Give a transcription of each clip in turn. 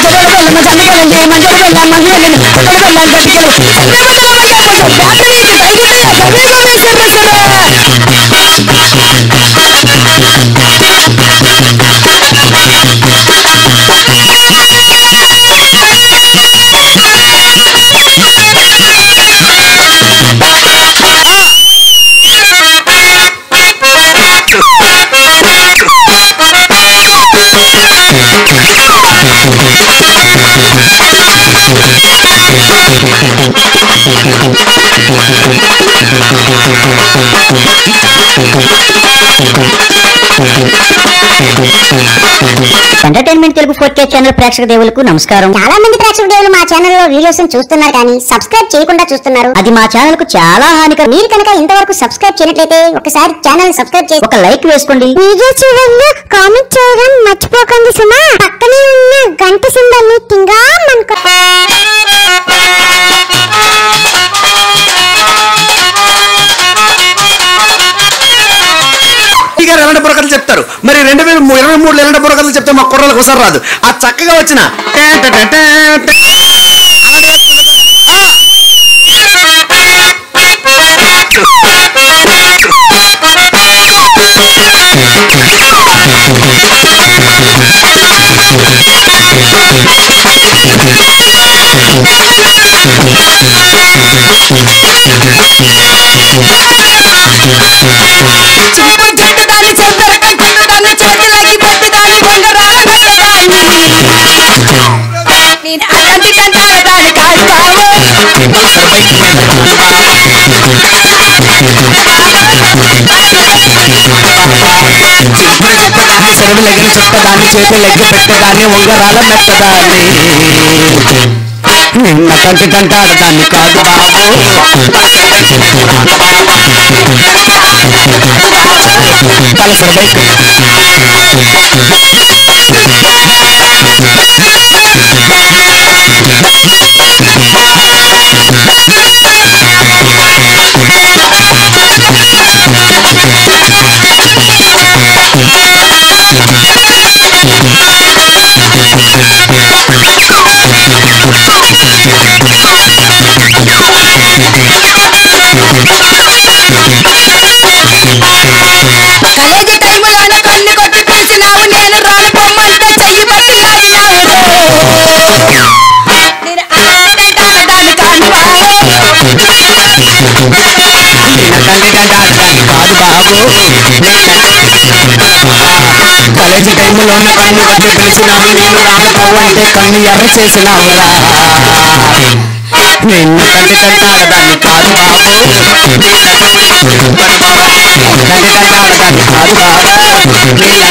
Entertainment Telugu four K channel ప్రేక్షక దేవులకు నమస్కారం చాలా మంది ప్రేక్షక దేవులు మా ఛానల్లో వీడియోస్ చూస్తున్నారు కానీ సబ్స్క్రైబ్ చేయకుండా చూస్తున్నారు అది మా ఛానల్ కు చాలా హానికరం మీరు కనుక ఇంతవరకు సబ్స్క్రైబ్ చేయనట్లయితే ఒకసారి ఛానల్ సబ్స్క్రైబ్ చేసి ఒక లైక్ వేసుకోండి వీడియో చూడండి కామెంట్ చేయడం మర్చిపోకండి సుమా పక్కనే ఉన్న గంట సింబల్ ని తింగా మనకు గారు ఎలాంటి బుర్రకథలు చెప్తారు మరి రెండు వేల మూ- ఇరవై మూడులో ఎలాంటి బుర్రకథలు చెప్తే మా కుర్రలకు ఒకసారి రాదు ఆ చక్కగా వచ్చిన టే టే టే టే టే. ఆ! చింపుడు జుట్టు దాన్ని చెంపర కంటుడు దాన్ని చేతులకి పట్టు దాన్ని ఉంగరాల నట్టదాన్ని నేను అలాంటి దండాల దాన్ని కాదు బాబు చింపుడు చెప్పదాన్ని సెలవులగిన చుట్టదాన్ని చేతులెగ్గి పెట్టదాన్ని ఉంగరాల మెట్టదాన్ని నిన్న కంటి కంటాడదాన్ని కాదు బాబు పలసర బైక్ కాలేజీ టైములోన కన్ను కొట్టి పిలిచినావు నేను రాను పొమ్మంటే చెయ్యి పట్టి లాగినావు నేను అలాంటి దండాల దాన్ని కాదు బాబు కాలేజీ టైంలో ఉన్న కన్ను కొట్టి పిలిచినావు నేను రాకపోవంటే కన్ను ఎర్ర చేసినావురా నిన్ను కంటి కంటాడదాన్ని కాదు బాబు కంటి కంటాడదాన్ని కాదు బాబు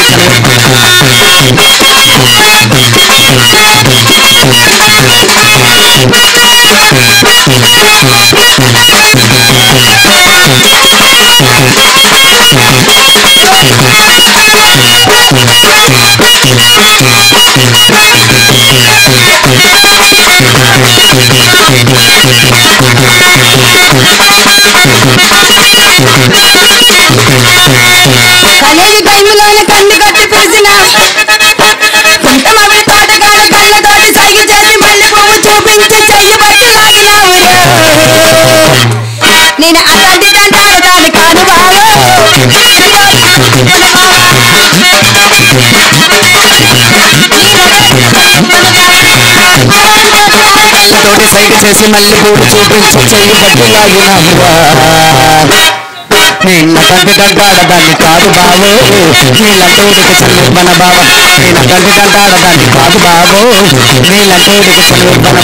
కాలేజీ టైములోన కన్ను కొట్టి పిలిచినావు కుంట మామిడి తోటగాడ కళ్ళతోటి సైగ చేసి మల్లె పువ్వు చూపించి చెయ్యి పట్టి లాగినావు నేను అలాంటి దండాల దాన్ని కాదు బాబు తోటి సైడ్ చేసి మళ్ళీ పూలు చూపించి చెయ్యి పట్టి లాగినావురా నిన్న కంటి దంటాడదాన్ని కాదు బాబు నీళ్ళంటోడికి చల్లివ్వన బావ నిన్న కంటి దంటాడదాన్ని కాదు బాబు నీళ్ళంటోడికి చల్లివ్వన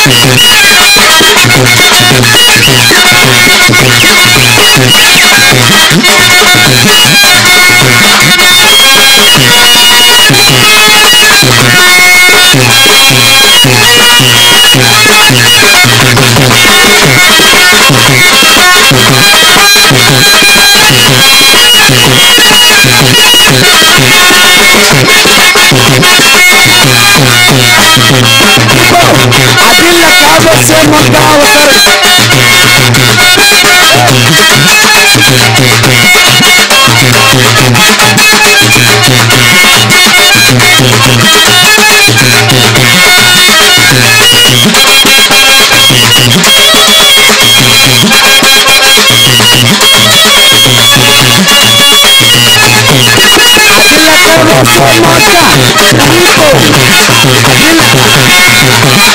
Thank అది లెక్క వచ్చే మొక్క అవసరం అది లెక్క వచ్చే మొక్క నీకు అది లెక్క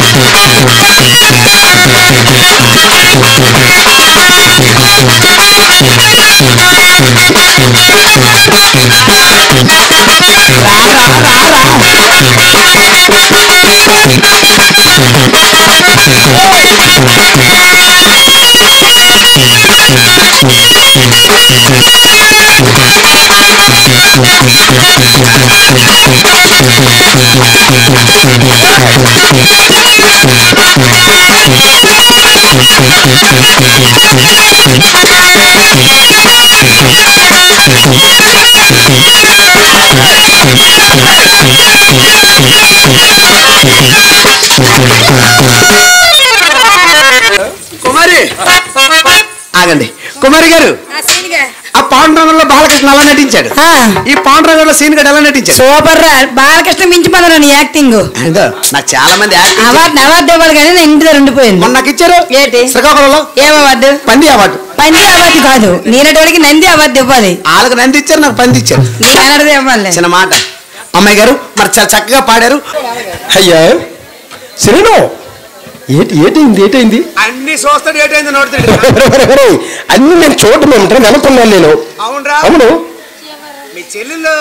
కుమారి ఆగండి కుమారి గారు ఆ పాండురంగంలో బాలకృష్ణ ఎలా నటించాడు ఈ పాండురంగంలో సీన్ గడ్ ఎలా నటించాడు సూపర్ రా బాలకృష్ణ మించిపోతాను నీ యాక్టింగ్ ఏదో, నాకు చాలా మంది యాక్టింగ్ అవార్డు అవార్డు ఇవ్వాలి కానీ నేను ఇంటి దగ్గర ఉండిపోయింది మొన్న నాకు ఇచ్చారు ఏంటి? శ్రీకాకుళంలో ఏం అవార్డు పంది అవార్డు పంది అవార్డు కాదు నేనటోడికి నంది అవార్డు ఇవ్వాలి వాళ్ళకి నంది ఇచ్చారు నాకు పంది ఇచ్చారు నీ కన్నడది ఇవ్వాలి చిన్న మాట అమ్మాయి గారు మరి చాలా చక్కగా పాడారు అయ్యా శ్రీను ఏంటి ఏటైంది ఏటైంది అన్ని చూస్తాడు ఏటైంది నోడుతాడు ఒరేయ్, అన్ని నేను చూడటం ఏమిటని అనుకున్నాను నేను అవునరా అవును మీ చెల్లెళ్ళు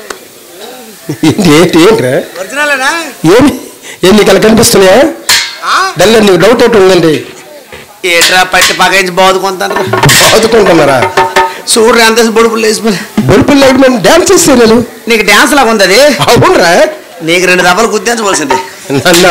ఏంటి ఏంటి ఏంట్రా ఒరిజినలేనా ఏమి ఎన్నికలు కనిపిస్తున్నాయా డల్ నీకు డౌట్ ఒకటి ఉందండి ఏట్రా పట్టి పగించి బాదుకుంటాను చదువుకుంటున్నారా చూడు ఎంత బొడుపులు వేసిపోయి బొడుపులు లేకుండా డాన్స్ చేస్తే నేను నీకు డ్యాన్స్ లాగా ఉంది అది అవునరా నీకు రెండు దెబ్బలు గుర్తించవలసింది నన్న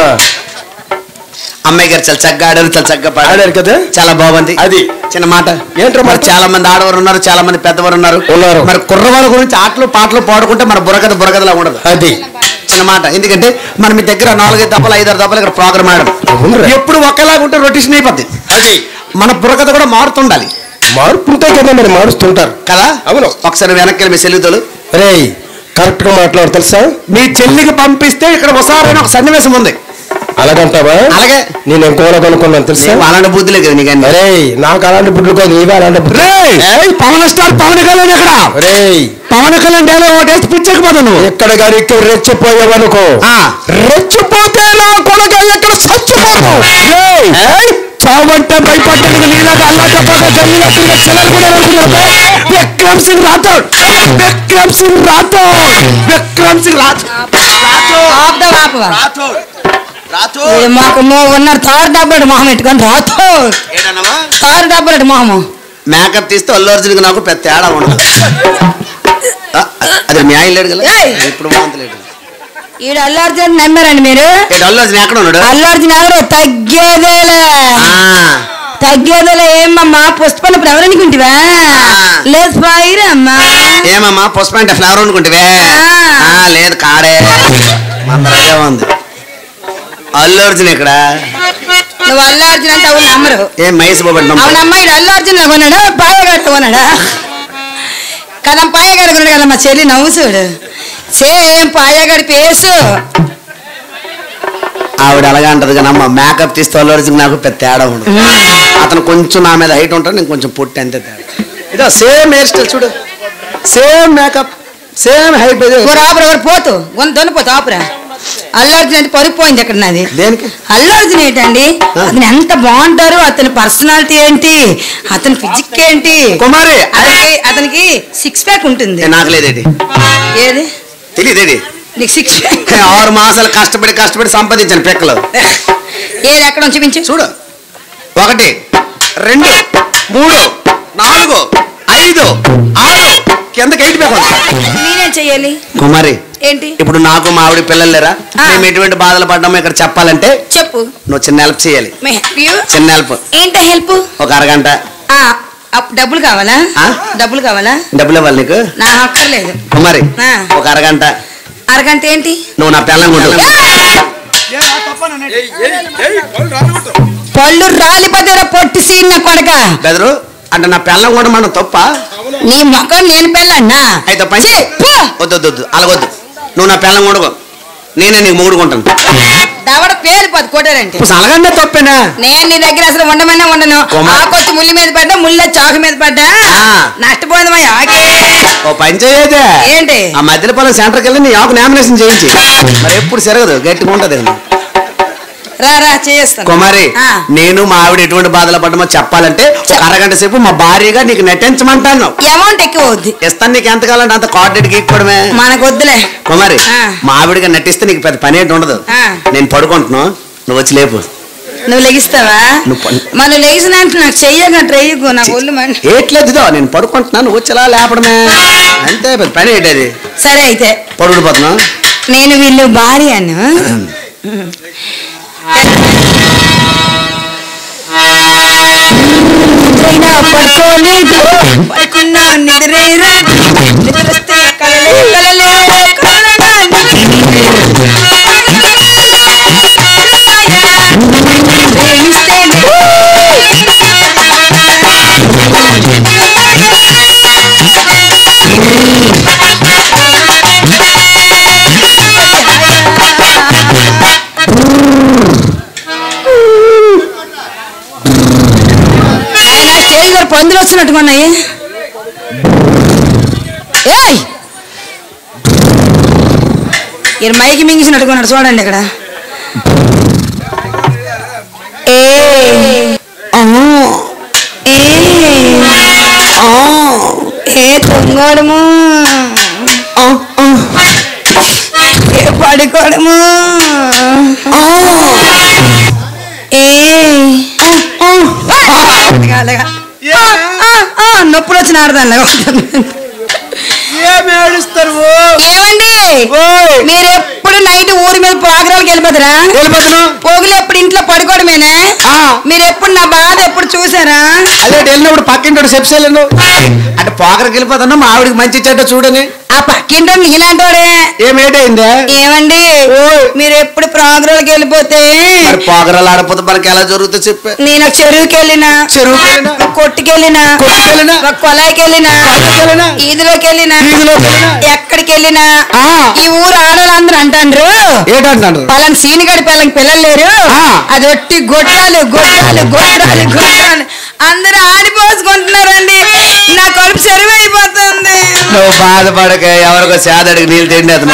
అమ్మాయి గారు చాలా చక్కగా ఆడారు చాలా చక్కగా పాడారు ఆడారు కదా చాలా బాగుంది అది. చిన్న మాట ఏంట్రా మరి మాట? చాలా మంది ఆడవారు ఉన్నారు చాలా మంది పెద్దవారు ఉన్నారు ఉన్నారు. మరి కుర్రవాళ్ళ గురించి ఆటలు పాటలు పాడుకుంటే మన బుర్రకథ బుర్రకథలా ఉండదు అది చిన్న మాట ఎందుకంటే మన మీ దగ్గర నాలుగైదు దెబ్బలు ఐదారు దెబ్బలు ఇక్కడ ప్రోగ్రామ్ ఆడడం అవునురా. ఎప్పుడు ఒకేలాగా ఉంటే రొటేషన్ అయిపోద్ది అది మన బుర్రకథ కూడా మారుతుండాలి మార్పు ఉంటాయి కదా మరి మారుస్తుంటారు కదా అవును. ఒకసారి వెనక్కి వెళ్ళి మీ సెల్లుతోలు రే కరెక్ట్ గా మాట్లాడు తెలుసా మీ చెల్లికి పంపిస్తే ఇక్కడ ఒకసారి ఒక సన్నివేశం ఉంది అలాగంటావా అలాగే నేను ఇంకోలాగా అనుకున్నాను తెలుసా నీకు అలాంటి బుద్ధి లేదు నీకు అన్ని. అరే నాకు అలాంటి బుడ్లు కాదు నీవే అలాంటి బుడ్లు ఏయ్, పవన్ స్టార్ పవన్ కళ్యాణ్ ఇక్కడ రే పవన్ కళ్యాణ్ డైలాగ్ ఒకటేసి పిచ్చకపోతావు నువ్వు ఎక్కడ గారు ఇక్కడ రెచ్చిపోయావనుకో ఆ. రెచ్చిపోతే నా కొడుకు ఎక్కడ చచ్చిపోతావు ఏయ్, ఏయ్, చావంటే భయపడ్డానికి నీలాగా అల్లా చెప్పగా జల్లిలో తిరిగే చిల్లలు కూడా అనుకున్నారు విక్రమ్ సింగ్ రాథోడ్ విక్రమ్ సింగ్ రాథోడ్ విక్రమ్ సింగ్ రాథోడ్ ఆపుదా ఆపవా రాథోడ్ ఏ రాథోడ్ మాకు మో ఉన్నారు తారు డబ్బులు మొహం పెట్టుకొని రాతో ఏంటన్నావా తారు డబ్బులు మొహము మేకప్ తీస్తే అల్లు అర్జున్కి నాకు పెద్ద తేడా ఉండదు ఆ, అది మీ ఆయన లేడు కదా ఏయ్. ఇప్పుడు మాంతలేడు ఈడు అల్లు అర్జున్ నమ్మారండి మీరు ఏంటి అల్లు అర్జున్ ఎక్కడ ఉన్నాడు అల్లు అర్జున్ ఎవరు తగ్గేదేలే ఆ, తగ్గేదేలే ఏమమ్మా పుష్పను ఇప్పుడు ఎవరనుకుంటివా లేదు ఫైర్ అమ్మా ఏమమ్మా పుష్ప అంటే ఫ్లవర్ అనుకుంటే ఆ. లేదు కాడే మందరగా ఉంది అల్లు అర్జున్ ఇక్కడ నువ్వు అల్లు అర్జున్ అంటే అవును నమ్మరు ఏం మహేష్ బాబు అంటే అవును నమ్మకం? అమ్మాయి అల్లు అర్జున్ కొన్నాడా పాయగాడు కొన్నాడా కదా పాయగాడు కొన్నాడు కదా మా చెల్లి నవ్వు చూడు సేమ్ పాయగాడి పేసు ఆవిడ అలాగే అంటది కానీ అమ్మ మేకప్ తీస్తే అల్లు అర్జున్ నాకు పెద్ద తేడా ఉండదు అతను కొంచెం నా మీద హైట్ ఉంటాడు నేను కొంచెం పొట్టి అంతే తేడా ఇదో సేమ్ హెయిర్ స్టైల్ చూడు సేమ్ మేకప్ సేమ్ హైట్ కూర ఆపురా ఒకటి పోతు గొంతు దొనిపోతు ఆపురా అల్లు అర్జున్ అంటే పరుపుపోయింది ఇక్కడ నాది దేనికి అల్లు అర్జున్ ఏంటండి అతను ఎంత బాగుంటారు అతని పర్సనాలిటీ ఏంటి అతని ఫిజిక్ ఏంటి కుమారి అతనికి అతనికి సిక్స్ ప్యాక్ ఉంటుంది ఏ, నాకు లేదేటి ఏది తెలియదేటి నీకు సిక్స్ ప్యాక్ ఆరు మాసాలు కష్టపడి కష్టపడి సంపాదించాను పెక్కలు ఏది ఎక్కడ చూపించు చూడు ఒకటి రెండు మూడు నాలుగు ఐదు ఆరు కిందకి ఎయిట్ బ్యాక్ నేనేం చెయ్యాలి కుమారి ఏంటి ఇప్పుడు నాకు మా ఆవిడ పిల్లలు లేరా ఆ. మేము ఎటువంటి బాధలు పడ్డామో ఇక్కడ చెప్పాలంటే చెప్పు నువ్వు చిన్న హెల్ప్ చేయాలి మే help you? చిన్న హెల్ప్ ఏంటి హెల్ప్ ఒక అరగంట డబ్బులు కావాలా ఆ? డబ్బులు కావాలా డబ్బులు ఇవ్వాలి నీకు నా అక్కర్లేదు కుమారి ఆ. ఒక అరగంట అరగంట ఏంటి నువ్వు నా పిల్లం పళ్ళు రాలిపోతారా పొట్టి సీన్ కొడక బెదరు అంటే నా పిల్లం కూడా మనం తప్ప నీ మొఖం నేను పెళ్ళన్నా అయితే పని ఛీ, పో. వద్దు వద్దు వద్దు అలాగొద్దు నువ్వు నా పిల్లం కొడుకో నేనే నీకు మొగుడుకుంటాను దవడ పేలిపోదు కొట్టారంటే ఇప్పుడు అలాగంటే తప్పేనా నేను నీ దగ్గర అసలు ఉండమన్నా ఉండను కొమ్మ. ఆకొచ్చి ముళ్ళు మీద పడ్డా ముళ్ళ చాకు మీద పడ్డా ఆ. నష్టపోయింది మా ఆకే ఓ పని చేయదే ఏంటి? ఆ మధ్యలో సెంటర్కి వెళ్ళి నీ ఆకు నామినేషన్ చేయించి మరి ఎప్పుడు జరగదు గట్టిగా ఉంటది రా రా చేస్తాను కుమారి ఆ. నేను మా ఆవిడ ఎటువంటి బాధలు పడ్డమో చెప్పాలంటే ఒక అరగంట సేపు మా భార్యగా నీకు నటించమంటాను అమౌంట్ ఎక్కువ అవుద్ది ఇస్తాను నీకు ఎంత కావాలంటే అంత కార్డెడ్ గీక్కోవడమే మనకు వద్దులే కుమారి ఆ. మా ఆవిడగా నటిస్తే నీకు పెద్ద పని ఏంటి ఉండదు ఆ. నేను పడుకుంటున్నాను నువ్వు వచ్చి లేపు నువ్వు లెగిస్తావా నువ్వు పని- మనం లెగిసినంటే నాకు చెయ్యగా ట్రయ్యకు నాకు ఒళ్ళు మండి ఏట్లేదు ఇదో నేను పడుకుంటున్నాను నువ్వు వచ్చి ఇలా లేపడమే అంతే పెద్ద పని ఏంటది సరే అయితే పడుకుండిపోతున్నావు నేను వీళ్ళు భార్యను నిద్రైనా పడుకోలేదు పడుకున్నా నిద్రేరా నిద్రస్తే కలలే కలలే ఆయన స్టేజ్ గారు పందులు వచ్చినట్టుగా ఉన్నాయి ఏయ్ ఈయన మైకి మింగిసినట్టుగా ఉన్నాడు చూడండి ఇక్కడ ఏ ఏ ఏ తొంగోడము ఏ పడుకోవడము ఏ అలాగా. ఆ, ఆ, ఆ, నొప్పులు వచ్చిన ఆడదాన్ని ఏమండి మీరు ఎప్పుడు నైట్ ఊరి మీద ప్రోగ్రాంకి వెళ్ళిపోతారా వెళ్ళిపోతున్నావు పోగులు ఎప్పుడు ఇంట్లో పడుకోవడమేనా ఆ. మీరు ఎప్పుడు నా బాధ ఎప్పుడు చూసారా అదే వెళ్ళినప్పుడు పక్కింటి సెప్సేలను అంటే పోకరికి వెళ్ళిపోతున్నా మా ఆవిడకి మంచి చెడ్డ చూడని ఆ పక్కింటో నీలాంటి వాడే ఏమేటైందే ఏమండి ఓయ్. మీరు ఎప్పుడు ప్రోగ్రాంకి వెళ్ళిపోతే మరి పోకరాలు ఆడపోతే మనకి ఎలా జరుగుతుందో చెప్పే నేను ఒక చెరువుకి వెళ్ళినా చెరువుకి వెళ్ళినా? ఒక కొట్టుకి వెళ్ళినా కొట్టుకి వెళ్ళినా? ఒక కొలాయికి వెళ్ళినా కొలాయికి వెళ్ళినా? ఈదిలోకి వెళ్ళినా వీధిలోకి వెళ్ళినా? ఎక్కడికి వెళ్ళినా ఆ. ఈ ఊరు ఆడవాళ్ళందరూ అంటాండ్రు ఏంటంటారు పలానా సీనిగడి పిల్లలకి పిల్లలు లేరు ఆ. అది ఒట్టి గొడ్రాలు గొడ్రాలు గొడ్రాలు గొడ్రాలు అందరూ ఆడిపోసుకుంటున్నారండి నా కడుపు చెరువు అయిపోతుంది నువ్వు బాధపడక ఎవరికో సేదడికి నీళ్ళు తిండి అతను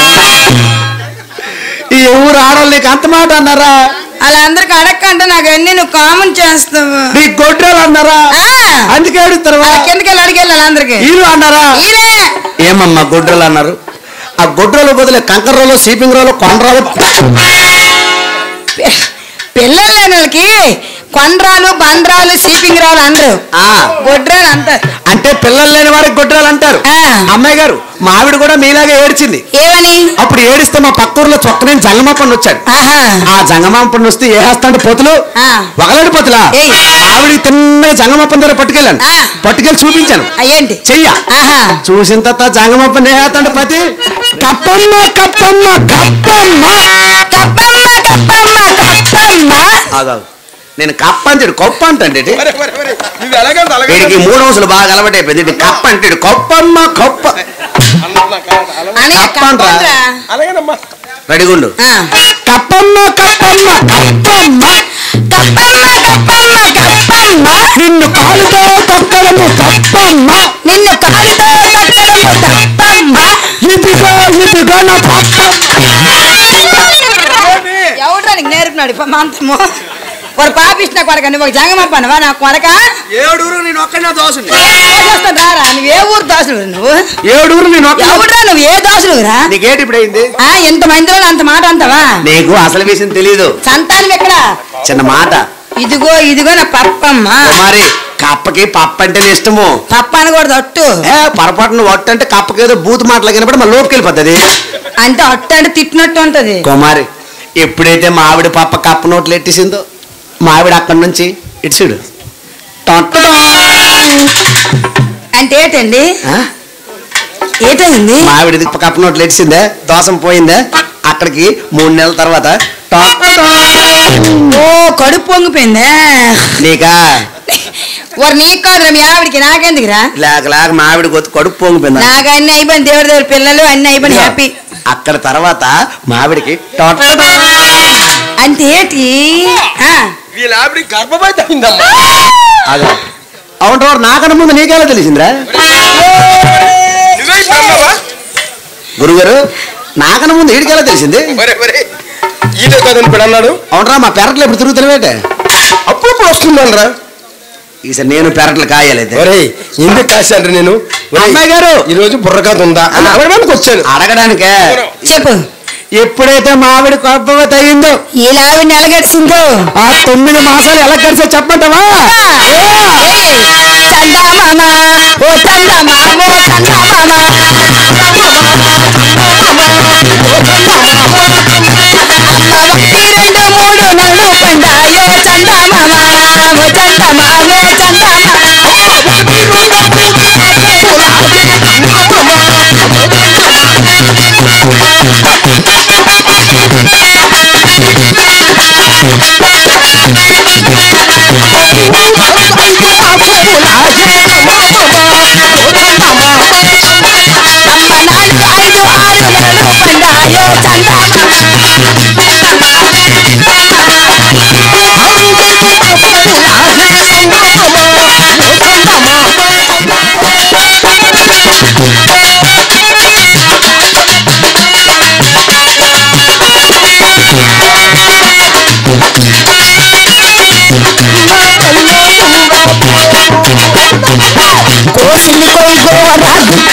ఈ ఊరు ఆడవాళ్ళు నీకు అంత మాట అన్నారా అలా అందరికి అడగకంటే నాకు అన్ని నువ్వు కామన్ చేస్తావు నీకు గొడ్రాలు అన్నారా ఆ. అందుకే అడుగుతారు అలా కిందకి వెళ్ళి అడిగెళ్ళాలి అందరికి వీళ్ళు అన్నారా ఈయనే ఏమమ్మా గొడ్రలు అన్నారు ఆ గొడ్రలు బదులు కంకర రోలు సీపింగ్ రోలు కొండరాలు పి- పిల్లలు లేని వాళ్ళకి కొండ్రాలు బండ్రాలు సీపింగ్ రాలు అందరు ఆ, గొడ్రాలు అంటారు అంటే పిల్లలు లేని వారికి గొడ్రాలు అంటారు ఆ. అమ్మాయి గారు మా ఆవిడ కూడా మీలాగే ఏడ్చింది ఏమని అప్పుడు ఏడిస్తే మా పక్కూరులో చొక్కనే జంగమాపండి వచ్చాడు ఆహా ఆ జంగమాపండి వస్తే ఏ హస్తాంటే పొతులు ఆ. వగలాడి పొతులా ఏయ్. ఆవిడికి తిన్నగా జంగమాపం దగ్గర పట్టుకెళ్ళాను ఆ. పట్టుకెళ్ళి చూపించాను అయ్యేంటి చెయ్య ఆహా చూసిన తర్వాత జంగమాపం ఏ హస్తాంటే పతి కప్పమ్మ కప్పమ్మ కప్పమ్మ కప్పమ్మ కప్పమ్మ కప్పమ్మ ఆగాగు. నేను కప్ప అంటాడు కొప్ప అంటాడు నువ్వు ఎలాగంటే అలాగే వీడికి మూడు అంశాలు బాగా అలవాటు అయిపోయింది ఇది కప్ప అంటాడు కొప్పమ్మ కొప్ప అని కప్పండ్రా. కప్పండ్రా. అలాగేనమ్మా రెడీగుండు ఆ. కప్పమ్మ కప్పమ్మ కప్పమ్మ కప్పమ్మ కప్పమ్మ కప్పమ్మ నిన్ను కాలుతో తొక్కడము కప్పమ్మ నిన్ను కాలుతో కట్టడము తప్పమ్మ ఇదిగో ఇదిగో నా పప్పమ్మ ఎవడ్రా నీకు నేర్పినాడు ఇప్ప మంత్రము ఒక పాపిష్ణ కొడక నువ్వు ఒక జంగమ్మ పనవా నా కొడక ఏడుగురు నేను ఒక్కనే దోసుని చేస్తాను రారా నువ్వు ఏ ఊరు దోసులు నువ్వు ఏడుగురు నేను ఒక్క ఎవడ్రా నువ్వు ఏ దోసులురా నీకేటి ఇప్పుడు అయింది ఆ ఎంత మందిలో అంత మాట అంతవా నీకు అసలు విషయం తెలీదు సంతానం ఎక్కడ చిన్న మాట ఇదిగో ఇదిగో నా పప్పమ్మ మరి కప్పకి పప్పు అంటేనే ఇష్టము పప్ప అనకూడదు అట్టు ఏ పొరపాటున వట్టు అంటే కప్పకి ఏదో బూత్ మాటలు కనబడి మన లోపుకి వెళ్ళిపోతుంది అంటే అట్టు అంటే తిట్టినట్టు ఉంటది కుమారి ఎప్పుడైతే మావిడి పప్ప కప్ప నోట్లు ఎట్టేసిందో మావిడి అక్కడి నుంచి ఇటు చూడు టొట్టడం. అంటే ఏంటండి ఆ? ఏంటండి మావిడిది కప్ప నోట్లు ఎట్టిసిందే దోసం పోయిందే అక్కడికి మూడు నెలల తర్వాత టొట్టడం. ఓ కడుపు పొంగిపోయిందే నీకా వారు నీకు కాదురా మీ ఆవిడికి నాకెందుకురా లేక లేక మావిడి కొత్త కడుపు పొంగిపోయింది నాకు అన్ని అయిపోయింది దేవుడి దేవుడి పిల్లలు అన్ని అయిపోయింది హ్యాపీ అక్కడ తర్వాత మావిడికి టొట్టడం. అంటే ఏంటి ఆ, వీళ్ళ ఆవిడ గర్భవతి అయిందమ్మా అదే అవును నాకన్నా ముందు నీకెలా తెలిసిందిరా నువ్వే బ్రహ్మవా గురుగారు నాకన్నా ముందు వీడికెలా తెలిసింది ఒరే ఒరే ఈయన కదని ఇప్పుడు అన్నాడు అవునరా మా పెరట్లో ఇప్పుడు తిరుగుతున్నావేటే అప్పుడప్పుడు వస్తున్నాను రా ఈసారి నేను పెరట్లు కాయాలైతే ఒరే ఎందుకు కాశాను నేను ఒరేయ్, అమ్మాయి గారు. ఈ రోజు బుర్రకథ ఉందా అని అడగడానికి వచ్చాను అడగడానికే చెప్పు ఎప్పుడైతే మావిడి గర్భవతి అయిందో ఇలా ఆవిడ నెలగడిసిందో ఆ తొమ్మిది మాసాలు ఎలా కలిసో చెప్పంటావా చందామామ ఓ చందామామ ఓ చందామామ ఒకటి రెండు మూడు నన్ను పండాయో చందామామ ఓ చందామామ ఓ చందామామ అమ్మ నాలుగు ఐదు ఆరు నెలలు పండాయో చందామామ కోసిలి కోయి గోరా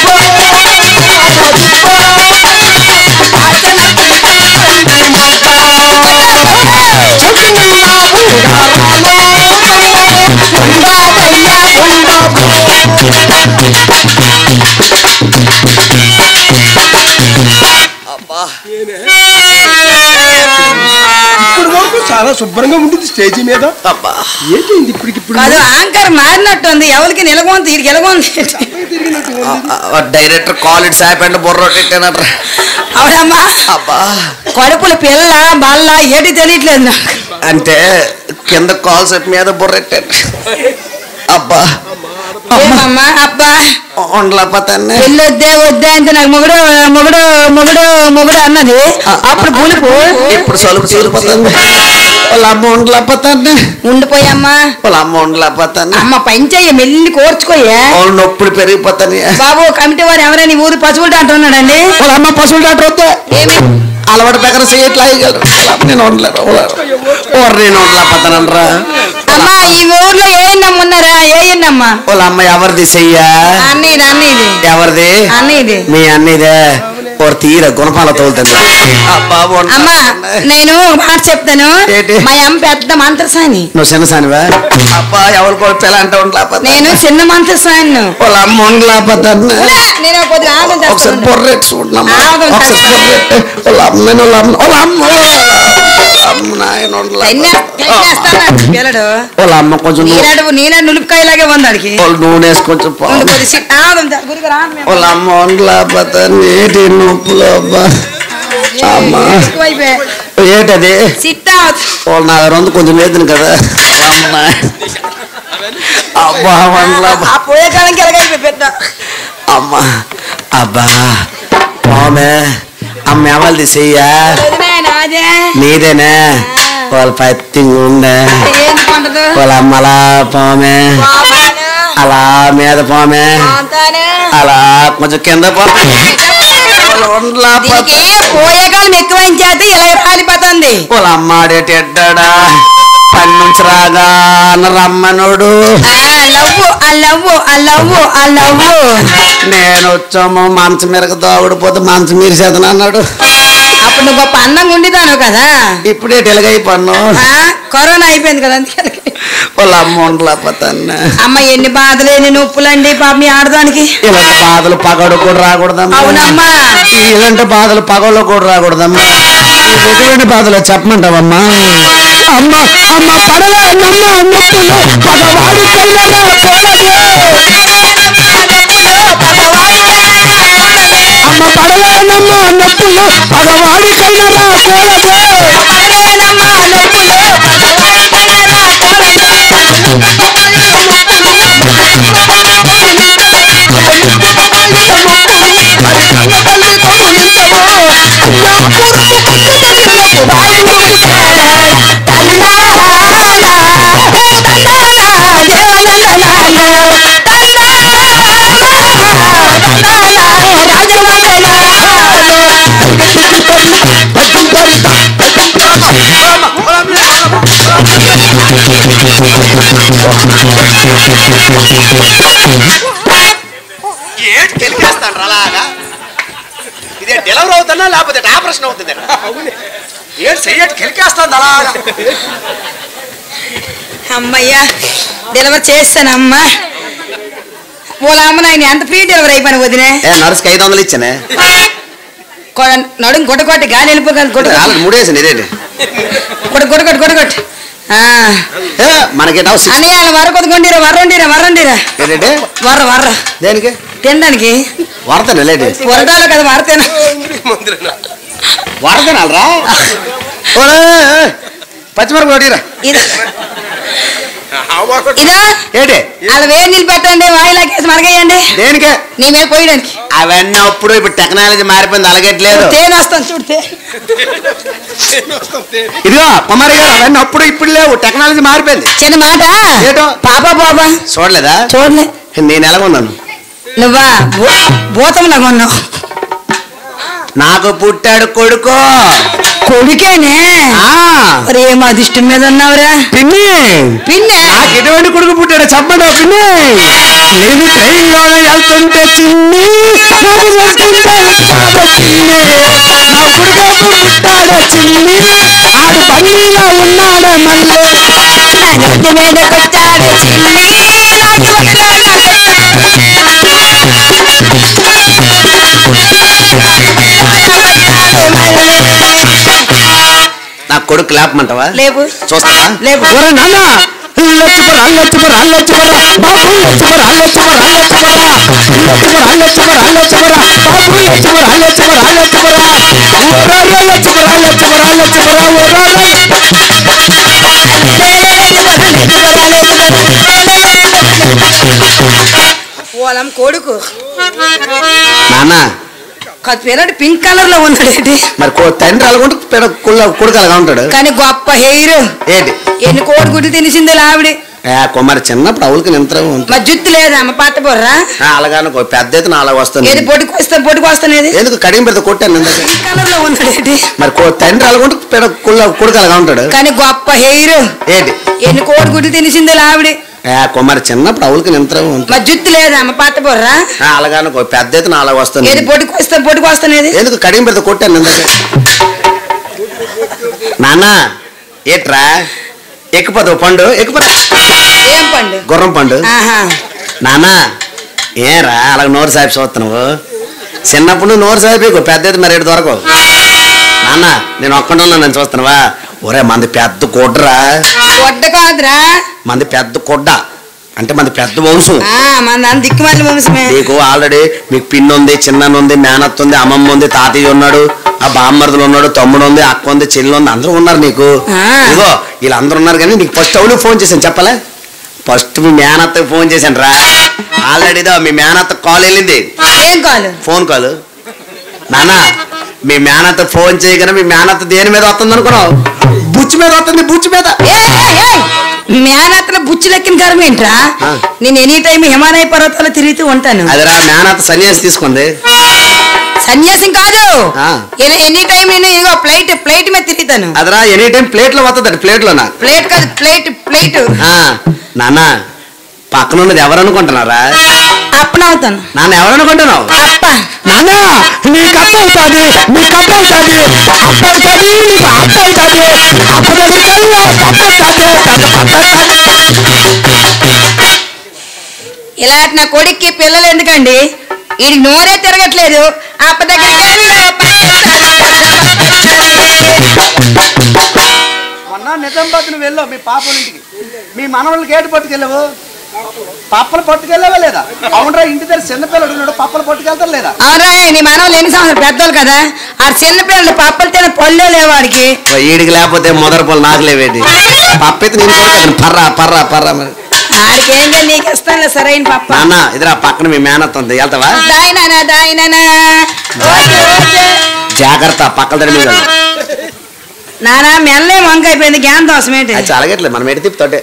ఇప్పుడు వరకు చాలా శుభ్రంగా ఉంటుంది స్టేజీ మీద ఏంటి ఇప్పటికి ఇప్పుడు కాదు యాంకర్ మారినట్టుంది ఎవరికి నిలగొంది వీడికి ఎలగొంది డైరెక్టర్ కాలేజ్ సాయిపండి బుర్ర పెట్టానట్రా అవునమ్మా అబ్బా కడుపుల పిల్ల బల్ల ఏటి తెలియట్లేదు నాకు అంటే కింద కాల్ సెట్ మీద బుర్ర పెట్టాను అబ్బా ఏమమ్మా అబ్బా ఉండలేకపోతాను పెళ్ళొద్దే వద్దే అంటే నాకు మొగుడు మొగుడు మొగుడు మొగుడు అన్నది అప్పుడు పులుపు ఇప్పుడు సలుపు తీరిపోతుంది వాళ్ళ అమ్మ ఉండలేకపోతాను ఉండిపోయమ్మా వాళ్ళ అమ్మ ఉండలేకపోతాను అమ్మ పంచయ్య మెల్లి కోర్చుకోయే వాళ్ళ నొప్పులు పెరిగిపోతాను బాబు కమిటీ వారు ఎవరైనా ఈ ఊరు పశువులు అంటున్నాడండి వాళ్ళ అమ్మ పశువులు డాక్టర్ వద్దు ఏమి అలవాటు ప్రకారం చేయట్లా అయ్యగలరు నేను ఉండలేరు ఓర్ నేను ఉండలేకపోతానరా అమ్మా ఈ ఊర్లో ఏ ఇన్నమ్మ ఉన్నారా ఏ ఇన్నమ్మ వాళ్ళ అమ్మ ఎవరిది చెయ్యా అన్నీది అన్నీది ఎవరిది అన్నీది మీ అన్నిదే ఓర్ తీర గుణపాల తోలుతుంది అబ్బా అమ్మా ఉండలేకపోతున్నా. నేను ఒక మాట చెప్తాను ఏంటి? మా అమ్మ పెద్ద మంత్రసాని నువ్వు చిన్నసానివా అబ్బా ఎవరు కూడా పిల్ల అంటే ఉండలేకపోతా నేను చిన్న మంత్రసాని వాళ్ళ అమ్మ ఉండలేకపోతాను నేను కొద్దిగా ఆగం ఒకసారి చేస్తాను బొర్రెట్టు చూడమ్మా ఆగం ఒకసారి చేస్తాను. బొర్రెట్టు వాళ్ళ అమ్మ వాళ్ళ అమ్మ వాళ్ళ అమ్మ అమ్మ నాయన ఉండలేకపోతా. పిల్లడు వాళ్ళ అమ్మ కొంచెం నూ- నీనాడు నీనాడు నులుపుకాయలాగే ఉంది వాడికి వాళ్ళు నూనె వేసి కొంచెం ఉండు పాలు కొద్ది సి- ఆగం చే- గురుగా రా మేము. వాళ్ళ అమ్మ ఉండలేకపోతా నీటి నొప్పులు అబ్బా అమ్మ ఎక్కువైపోయాయి. ఏంటది సిట్టా వాళ్ళు నా రెండు కొంచెం వేదిన కదా అమ్మ అబ్బా ఉండలేకపో ఆ పోయే కాలం కెలగైపోయి పెట్ట అమ్మ అబ్బా పామే అమ్మ ఎవరిది చెయ్యా నాదే నీదేనే వాళ్ళ పత్తి ఉండే ఏంది పంటదు వాళ్ళ అమ్మ అలా పామే అలా మీద పామే అంతానే అలా కొంచెం కింద పామే వాళ్ళు ఉండలేకపోతే దీనికి పోయే కాలం ఎక్కువైన చేత ఇలా రాలిపోతుంది వాళ్ళ అమ్మాడేటి ఎడ్డాడా పని నుంచి రాగా అన్న రమ్మనుడు ఆ లవ్వు ఆ లవ్వు ఆ లవ్వు ఆ లవ్వు నేను వచ్చాము మంచం మీరకు దోగుడిపోతే మంచం మీరు చేతను అన్నాడు అప్పుడు నువ్వు గొప్ప అందంగా ఉండిదాను కదా ఇప్పుడే టెలగై పన్ను ఆ, కరోనా అయిపోయింది కదా అందుకే వాళ్ళ అమ్మ ఉండలేకపోతాను అమ్మ ఎన్ని బాధలు ఎన్ని నొప్పులండి పాప మీ ఆడదానికి ఇలాంటి బాధలు పగడు కూడా రాకూడదమ్మా అవునమ్మా ఇలాంటి బాధలు పగల్లో కూడా రాకూడదమ్మా నీకు ఎటువంటి బాధలు చెప్పమంటావమ్మా అమ్మ అమ్మ పడలే నమ్మ నొప్పులు పగవాడి కళ్ళలో అమ్మ పడలే నమ్మ నొప్పులు పగవాడి కళ్ళలో ఏంటి తెలికేస్తాను అలాగా ఇదే డెలివరీ అవుతున్నా లేకపోతే ఆపరేషన్ అవుతుంది ఏంటి చెయ్యటి కెలికేస్తాను అలాగా అమ్మయ్యా డెలివరీ చేస్తానమ్మా వాళ్ళ అమ్మ నాయన ఎంత ఫ్రీ డెలివరీ అయిపోయిన వదినే ఏ నర్సుకి ఐదు వందలు ఇచ్చానే కొ- నడుము కొట్ట కొట్టి గాలి వెళ్ళిపోగలదు కొట్ట వాళ్ళకి మూడేసాను ఇదేంటి కొట్ట కొట్ట కొట్ట కొట్ట కొట్ట ఏ, మనకి సిక్స్ అన్నయ్య వాళ్ళ వర కొద్దిగొండిరా వరండిరా వరండిరా ఏంటంటే వర్ర వర్ర దేనికి తినడానికి వరదనే లేటి వరదాలు కదా వరతేనా వరదనాలరా పచ్చిమిరప కొట్టిరా ఇది ఇదా ఏంటి వాళ్ళ వేడి నీళ్ళు పెట్టండి వాయిలాకేసి మరగేయండి దేనికే నీ మీద పోయడానికి అవన్నీ అప్పుడు ఇప్పుడు టెక్నాలజీ మారిపోయింది అలాగట్లేదు తేనె వస్తాను చూడితే ఇదిగో కుమారి గారు అవన్నీ అప్పుడు ఇప్పుడు లేవు టెక్నాలజీ మారిపోయింది చిన్న మాట ఏటో? పాప బాబా చూడలేదా చూడలే నేను ఎలాగున్నాను నువ్వా భూ- భూతంలాగా ఉన్నావు నాకు పుట్టాడు కొడుకు కొడుకేనే ఆ, ఒరే మా దిష్టం మీద ఉన్నావురా పిన్ని పిన్నే నాకు ఎటువంటి కొడుకు పుట్టాడు చెప్పండి పిన్ని నేను ట్రైన్లో వెళ్తుంటే చిన్ని నాకు వెళ్తుంటే వస్తాడు చిన్ని నా కొడుకు పుట్టాడు చిన్ని ఆడు బండిలో ఉన్నాడు మళ్ళీ నెత్తి మీద కొట్టాడు చిన్ని నాకు వదిలేలా నా కొడుకు లేపమంటావా లేవు చూస్తావా లేవు ఒరే నాన్న లొచ్చుపరా లొచ్చుపరా లొచ్చుపరా బాబు లొచ్చుపరా లొచ్చుపరా లొచ్చుపరా లొచ్చుపరా లొచ్చుపరా లొచ్చుపరా బాబు లొచ్చుపరా లొచ్చుపరా లొచ్చుపరా ఓరారా లొచ్చుపరా లొచ్చుపరా లొచ్చుపరా ఓరారా ఓలం కొడుకు నాన్న పేరంటే పింక్ కలర్ లో ఉన్నాడు ఏంటి మరి కో- తండ్రి అలాగుంటే పిల్ల కుళ్ళ కొడుకు అలాగా ఉంటాడు కానీ గొప్ప హెయిర్ ఏంటి ఎన్ని కోడి గుడ్లు తినేసింది ఆవిడ ఏ కుమారి చిన్నప్పుడు అవులకి నింతరం ఉంటుంది మా జుత్తు లేదా అమ్మ పాత బొర్రా ఆ, అలాగానే ఒక పెద్ద ఎత్తున అలా వస్తుంది ఏది పొట్టుకు వస్తాను పొట్టుకు వస్తానేది ఎందుకు కడియం పెడితే కొట్టాను ఇందాక. పింక్ కలర్ లో ఉన్నాడు ఏంటి మరి కో- తండ్రి అలాగుంటే పిల్ల కుళ్ళ కొడుకు అలాగా ఉంటాడు కానీ గొప్ప హెయిర్ ఏంటి ఎన్ని కోడి గుడ్లు తినేసింది ఆవిడ ఏ కుమారి చిన్నప్పుడు అవులకి నింతరం ఉంటుంది మా జుత్తు లేదా అమ్మ పాత బొర్రా ఆ, అలాగానే ఒక పెద్ద ఎత్తున అలా వస్తుంది ఏది పొట్టుకు వస్తాను పొట్టుకు వస్తానేది ఎందుకు కడియం పెడితే కొట్టాను ఇందాక. నాన్న ఏట్రా ఎక్కిపోతావు పండు ఎక్కిపోతా ఏం పండు గుర్రం పండు ఆహా నాన్న ఏరా అలా నోరు సాపి చూస్తున్నావు చిన్నప్పుడు నువ్వు నోరు సాపి పెద్ద అయితే మరి ఏడు దొరకవు నాన్న నేను ఒక్కడే నన్ను చూస్తున్నావా ఒరే మంది పెద్ద కొడ్డరా గొడ్డ కాదురా మంది పెద్ద కొడ్డ అంటే మంది పెద్ద వంశం ఆ మన దాని దిక్కుమాలి వంశమే నీకు ఆల్రెడీ మీకు పిన్ ఉంది చిన్న ఉంది మేనత్ ఉంది అమ్మమ్మ ఉంది తాతయ్య ఉన్నాడు ఆ బామ్మర్దులు ఉన్నాడు తమ్ముడు ఉంది అక్క ఉంది చెల్లి ఉంది అందరూ ఉన్నారు నీకు ఆ. ఇదిగో వీళ్ళందరూ ఉన్నారు కానీ నీకు ఫస్ట్ అవును ఫోన్ చేశాను చెప్పలే ఫస్ట్ మీ మేనత్తకి ఫోన్ చేశాను రా ఆల్రెడీ ఇదో మీ మేనత్త కాల్ వెళ్ళింది ఏం కాలు ఫోన్ కాల్ నానా మీ మేనత్త ఫోన్ చేయగానే మీ మేనత్త దేని మీద వస్తుంది అనుకున్నావు బుచ్చు మీద వస్తుంది బుచ్చు మీద మేనత్తల బుచ్చి లెక్కిన కారం ఏంట్రా ఆ. నేను ఎనీ టైం హిమాలయ పర్వతాలు తిరుగుతూ ఉంటాను అదిరా మేనత్త సన్యాసి తీసుకుంది సన్యాసం కాదు ఆ. ఎనీ టైం నేను ఇదిగో ప్లేట్ ప్లేట్ మీద తిరుగుతాను అదిరా ఎనీ టైం ప్లేట్లో వస్తుంది ప్లేట్లోనా ప్లేట్ కాదు ప్లేట్ ప్లేట్ ఆ, నాన్న పక్కన ఉన్నది ఎవరు అనుకుంటున్నారా అప్పనవుతాను నాన్న ఎవరు అనుకుంటున్నావు అప్ప నాన్న నీకు అత్త అవుతుంది నీకు అత్త అవుతుంది అత్త అవుతుంది నీకు అత్త అవుతుంది అత్త దగ్గరికి వెళ్ళి అత్త అవుతుంది పెద్ద అత్త అవుతుంది ఇలాంటి నా కొడుక్కి పిల్లలు ఎందుకండి వీడికి నోరే తిరగట్లేదు అప్ప దగ్గరికి వెళ్ళు, మొన్న నిజామాబాద్ నువ్వు వెళ్ళావు మీ పాపల ఇంటికి మీ మనవళ్ళు గేటు పట్టుకెళ్ళావు పప్పలు పట్టుకెళ్ళావా లేదా అవునరా ఇంటి దగ్గర చిన్నపిల్లడు ఉన్నాడు పప్పలు పట్టుకెళ్తారు లేదా అవునా నీ మనవలు ఎన్ని సంవత్సరాలు పెద్దోళ్ళు కదా ఆ చిన్న పిల్లలు పప్పలు తిన పళ్ళే లేవు వాడికి ఈడికి లేకపోతే మొదటి పళ్ళు నాకు లేవేటి పప్పెత్తి నేను కొడుతాను పర్రా పర్రా పర్రా మరి ఆడికి ఏంటో నీకు ఇస్తానులే సరైన పప్ప నాన్న ఇదిరా పక్కన మీ మేనత్త ఉంది వెళ్తావా దాయినానా దాయినానా ఓకే, ఓకే. జాగ్రత్త పక్కల తడి మీద నానా మెల్లే వంక అయిపోయింది జ్ఞాన దోషం ఏంటి అది చాలగట్లేదు మనం ఎడి తిప్పుతోటే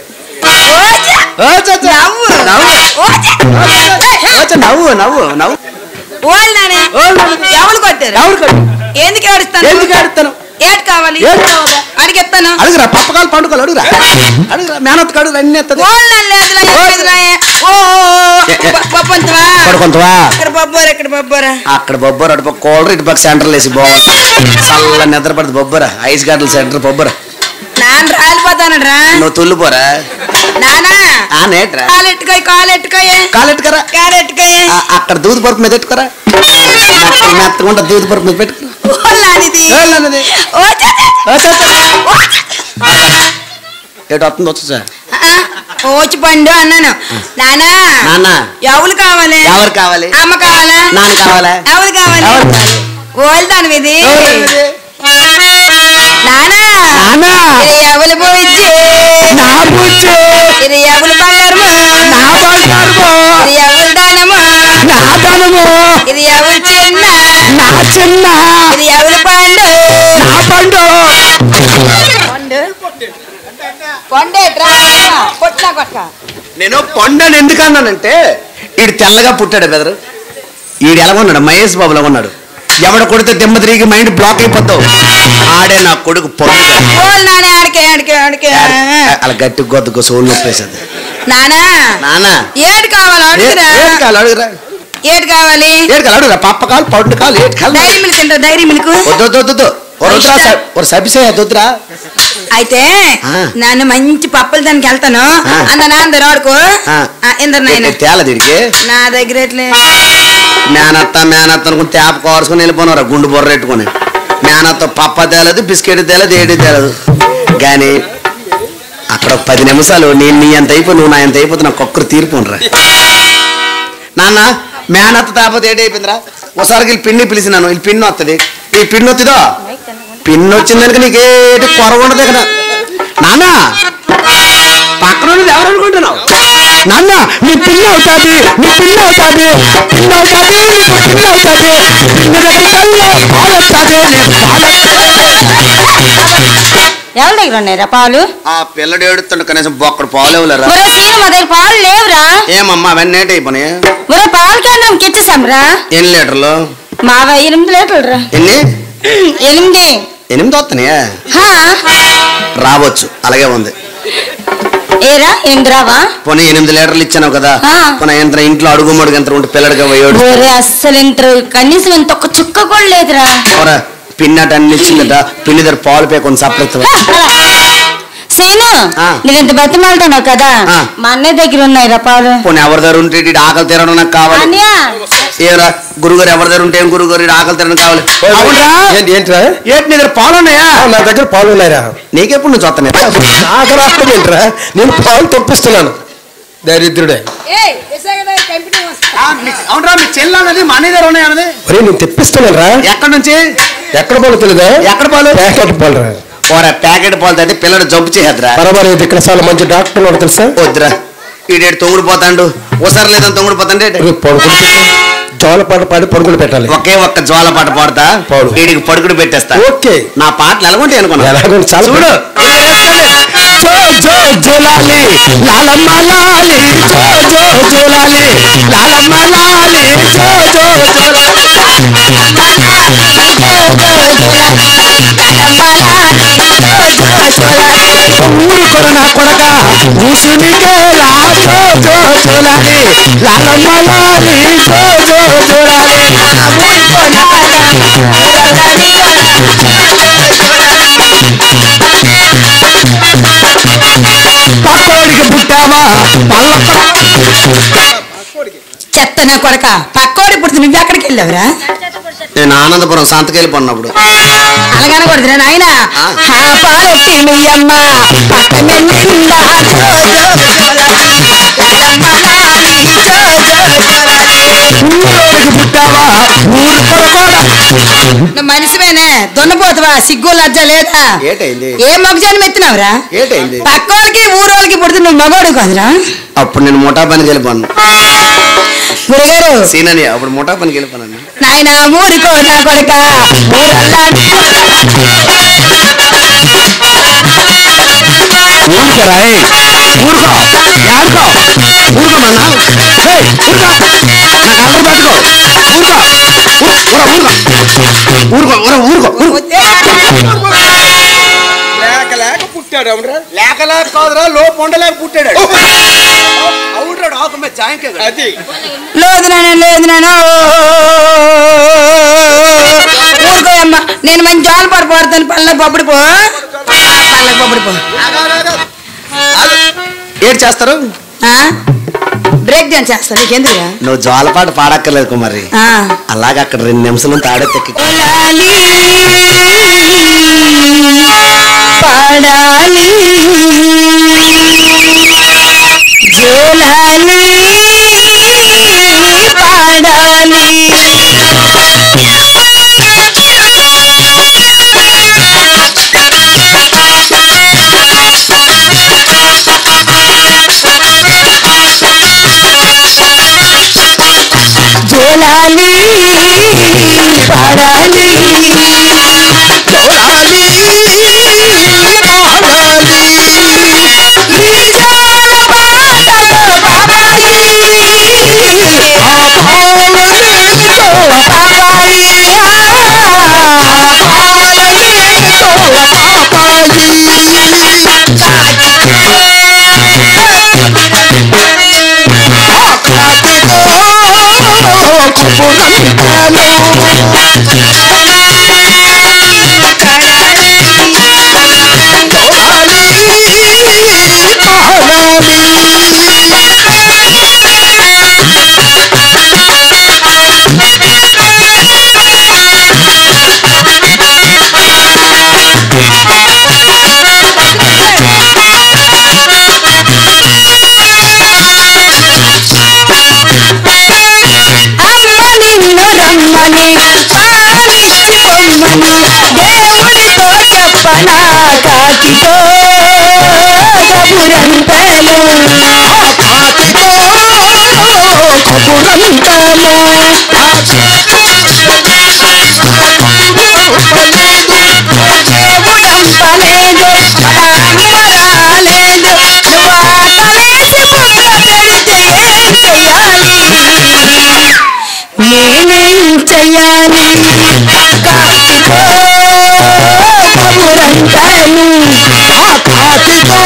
ఓచా. నవ్వు ఓచా. వచ్చా, నవ్వు నవ్వు నవ్వు ఓళ్ళు నానే ఎవరు కొట్టారు ఎవరు కొట్టారు? ఎందుకు ఏడుస్తాను ఎందుకు ఆడుతాను ఏటి కావాలి ఏటి కావాలా? అడిగిస్తాను అడుగురా పప్పకాలు పండుగలు అడుగురా అడుగురా మేనత్త కడుగురా అన్ని ఎత్తది ఓళ్ళు లేదులా లేదులా ఓ పప్పంతవా పడుకుంటావా ఇక్కడ బొబ్బోరు ఇక్కడ బొబ్బోరా అక్కడ బొబ్బర అటు పక్క కోల్డ్ ఇటు పక్క సెంటర్ వేసి బాగుంది చల్ల నిద్ర పడుతుంది బొబ్బర ఐస్ గడ్డల సెంటర్ బొబ్బర నాన్న రాలిపోతానడ్రా నువ్వు తుల్లిపోరా నానా ఆ నేట్రా కాలు ఎట్టుకోయి కాలు ఎట్టుకోయి కాలెట్టుకరా కాలు ఎట్టుకోయి అక్కడ దూది పరుపు మీద పెట్టుకోరా మెత్త- మెత్తగా దూది పరుపు మీద పెట్టుకురా ఓళ్ళానిది ఏళ్ళన్నది? ఓ చా, చా. ఆ, చా, చా. ఓ చా. ఏటు వస్తుంది వచ్చా ఆ, ఓచి పండు అన్నాను నానా నాన్న ఎవరు కావాలి ఎవరు కావాలి అమ్మ కావాలా నాన్న కావాలా ఎవరు కావాలి ఎవరు కావాలి? ఓళ్ళు దాని ఇది ఎవరు? నానా నానా ఇది ఎవరు బుజ్జి నా బుజ్జి ఇది ఎవరు బంగారము నా బంగారము ఇది ఎవరు దానము నా ధనము ఇది ఎవరు చిన్న నా చిన్న ఇది ఎవరు పండు నా పండు పండు పండేట్రా కొట్టినా కొట్ట నేను పొండని ఎందుకు అన్నానంటే ఈడు తెల్లగా పుట్టాడు బెదరు ఈడు ఎలా ఉన్నాడు మహేష్ బాబులా ఉన్నాడు ఎవడ కొడితే దెమ్మ తిరిగి మైండ్ బ్లాక్ అయిపోతావు ఆడే నా కొడుకు పొండు ఓళ్ళు నానే ఆడికే ఆడికే ఆడికే అలా గట్టి గొద్దుకు సోలు నొప్పేసింది నానా నానా ఏడు కావాలి అడుగురా ఏడు కాలు అడుగురా ఏడు కావాలి ఏడు కాలు అడుగురా పప్ప కాలు పౌండ్ కాలు ఏడు కాలు డైరీ మిల్క్ తింటా డైరీ మిల్క్ వద్దు వద్దు వద్దు ఒక రుద్రా స- ఒక సబిసే వద్దురా అయితే ఆ. నన్ను మంచి పప్పుల దానికి వెళ్తాను ఆ. అన్న నాన్న రాడుకో ఆ. ఇందరు నాయన తేల దీనికి నా దగ్గర ఎట్లే మేనత్త మేనత్త అనుకుని తేప కోరుసుకొని వెళ్ళిపోయినారు గుండు బొర్ర పెట్టుకొని మేనత్త పప్ప తేలదు బిస్కెట్ తేలదు ఏడి తేలదు కానీ అక్కడ ఒక పది నిమిషాలు నేను నీ ఎంత అయిపోయి నువ్వు నా ఎంత అయిపోతే నాకు ఒక్కరు తీర్పునరా నాన్న మేనత్త తాపతి ఏటి అయిపోయిందిరా ఒకసారి వీళ్ళు పిన్ని పిలిచినాను వీళ్ళు పిన్ను వస్తుంది ఈ పిన్ను వస్తుందో పిన్ను వచ్చిందనుక నీకేటి కొరవ ఉండదు ఇక్కడ నాన్న పక్కన ఉన్నది ఎవరు అనుకుంటున్నావు నాన్న నీ పిల్ల అవుతాది నీ పిల్ల అవుతాది పిల్ల అవుతాది నీకు పిల్ల అవుతాది పిల్ల కల్లో పాలు వస్తాది నీకు పాలు ఎవరి దగ్గర ఉన్నాయిరా పాలు ఆ పిల్లడు ఏడుతుండ కనీసం బొక్కడు పాలు ఇవ్వలేరా ఒరే సీను మా దగ్గర పాలు లేవురా ఏమమ్మా అవన్నీ ఏంటి అయిపోయినాయి ఒరే పాల కేంద్రంకి ఇచ్చేసాంరా ఎన్ని లీటర్లు మావా ఎనిమిది లీటర్లు రా ఎన్ని ఎనిమిది ఎనిమిది వస్తున్నాయా హా రావచ్చు అలాగే ఉంది ఏరా ఎనిమిది రావా పోనీ ఎనిమిది లీటర్లు ఇచ్చాను కదా ఆ. పోనీ ఎంత ఇంట్లో అడుగు మడుగు ఎంత ఉంటే పిల్లడిగా పోయాడు ఒరే అస్సలు ఇంత కనీసం ఇంత ఒక్క చుక్క కూడా లేదురా పోరా పిన్నట అన్ని ఇచ్చిందట పిన్ని దగ్గర పాలు పే కొంచెం సపరేట్ సీను ఆ. నేను ఇంత బతిమాలుతున్నావు కదా ఆ. మా అన్నయ్య దగ్గర ఉన్నాయిరా పాలు పోనీ ఎవరి దగ్గర ఉంటే ఈడు ఆకలి తీరడం నాకు కావాలి అన్నయ్య ఏరా గురుగారు ఎవరి దగ్గర ఉంటే ఏం గురుగారు ఈడు ఆకలి తీరడం కావాలి అవునరా ఏంటి ఏంట్రా ఏంటి నీ దగ్గర పాలు ఉన్నాయా నా దగ్గర పాలు ఉన్నాయిరా నీకెప్పుడు నువ్వు చూస్తున్నాయి నాకు రాష్ట్రం ఏంట్రా నేను పాలు తెప్పిస్తున్నాను దరిద్రుడే అవునరా మీ చెల్లి అన్నది మా అన్నయ్య దగ్గర ఉన్నాయి అన్నది ఒరే నేను తెప్పిస్తున్నాను రా ఎక్కడి నుంచి ఎక్కడ పాలు తెలియదా ఎక్కడ పాలు ప్యాకెట్ పాలు రా ఓరా ప్యాకెట్ పాలు తంటే పిల్లడు జంపు చేద్దురా పరమాలేదు ఇక్కడ చాలా మంచి డాక్టర్ ఉన్నాడు తెలుసా వద్దురా ఈడేడు తొంగుడు పోతాండు ఒకసారి లేదని తొంగుడు పోతాండే రేపు పడుకుని జోల పాట పాడి పడుకుని పెట్టాలి ఒకే ఒక్క జ్వాల పాట పాడతా పాడు. వీడికి పడుకుడు పెట్టేస్తా ఓకే నా పాటలు ఎలాగుంటాయి అనుకున్నా ఎలాగో చాలా చూడు జో జో జోలాలి లాలమ్మ లాలి జో జో జోలాలి లాలమ్మ లాలి జో జో జోలాలి ఊరుకొర నా కొడక ఊసునికే లా జో జో జోలాలి లాలమ్మ లాలి జో జో జోలాలి పక్కోడికి పుట్టావా పల్ల నా కొడక పక్కోడి ఇప్పుడు నువ్వు ఎక్కడికి వెళ్ళావురా నేను ఆనందపురం సంతకెళ్ళి పడినప్పుడు అలాగనే కొడుతున్నా నాయన ఆ. పాలెట్టి మీ అమ్మ పక్కనే నిండా జో జో జోలాలి. ఎల్లమ్మ లాలి జో జో జోలాలి. ఊరోడికి పుట్టావా ఊరు కొరకోడా నువ్వు మనిషివేనే దున్నపోతువా సిగ్గు లజ్జ లేదా ఏటైంది ఏ మొగజాన్ని ఎత్తినావురా ఏటైంది పక్కోళ్ళకి ఊరోళ్ళకి పుడితే నువ్వు మగోడు కాదురా అప్పుడు నేను ముఠా పనికి వెళ్ళిపోను గురుగారు సీనని అప్పుడు ముఠా పనికి వెళ్ళిపోనండి నాయన ఊరుకో నా కొడక ఊరల్లాంటి ఊరుకోరా ఏయ్. ఊరుకో యాడుకో ఊరుకోమన్నా ఏయ్, ఊరుకో నా కాళ్ళు పట్టుకో ఊరుకో ఊ- ఊరుకో ఊరుకో ఊరుకో ఊరుకో లేక లేక పుట్టాడు అవునరా లేక లేక కాదురా లోపు ఉండలేక పుట్టాడు అవునరాడు ఆకు మీద జాయింకే అది లేదు నాన్న లేదు నాన్న ఊరుకో అమ్మ నేను మంచి జోల పాడు పాడుతాను పళ్ళకి పప్పుడు పో పళ్ళకి పప్పుడు పో ఏడు చేస్తారు ఆ? బ్రేక్ డాన్స్ చేస్తా నీకెందుకురా నువ్వు జోలపాట పాడక్కర్లేదు కుమారి ఆ. అలాగే అక్కడ రెండు నిమిషాలు తాడే తెక్కి పొలాలి పాడాలి జోలాలి పాడాలి జోలాలి పాడాలి అమ్మ నిన్ను రమ్మని పాలిచ్చి పొమ్మని దేవుడితో చెప్పనా కాకితో కబురంతలు దేవుడంపలేదు అమ్మ రాలేదు నువ్వు ఆకలేసి ముద్ద పెడితే ఏం చెయ్యాలి నేనేం చెయ్యాలి కాకితో కబురంటాను ఆ కాకితో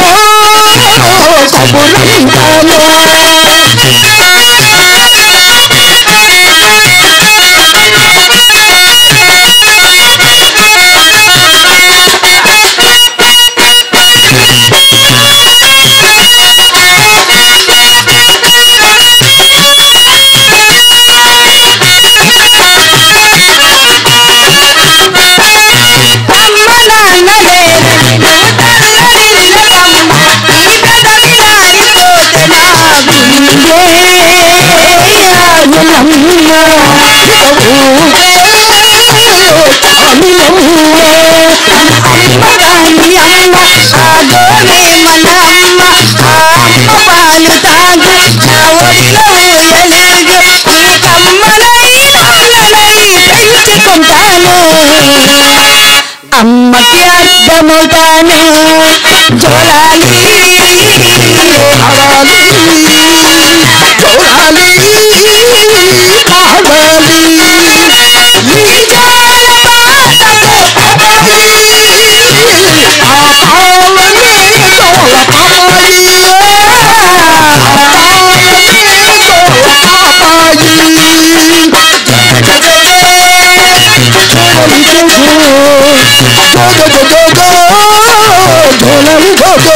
అమ్మ నాన్న లేరని నువ్వు తల్లడిల్లకమ్మ ఈ పెదవి ఆరిపోతే నా గుండె అమ్మ గాని అమ్మ ఆగోనే మన అమ్మ ఆ అమ్మ పాలు తాగు నా ఒడిలో ఎలుగు ఈ కమ్మనై నల్లనై పెంచుకుంటాను అమ్మకి అర్థమవుతాను జోలాలి నీ జోల పాటకు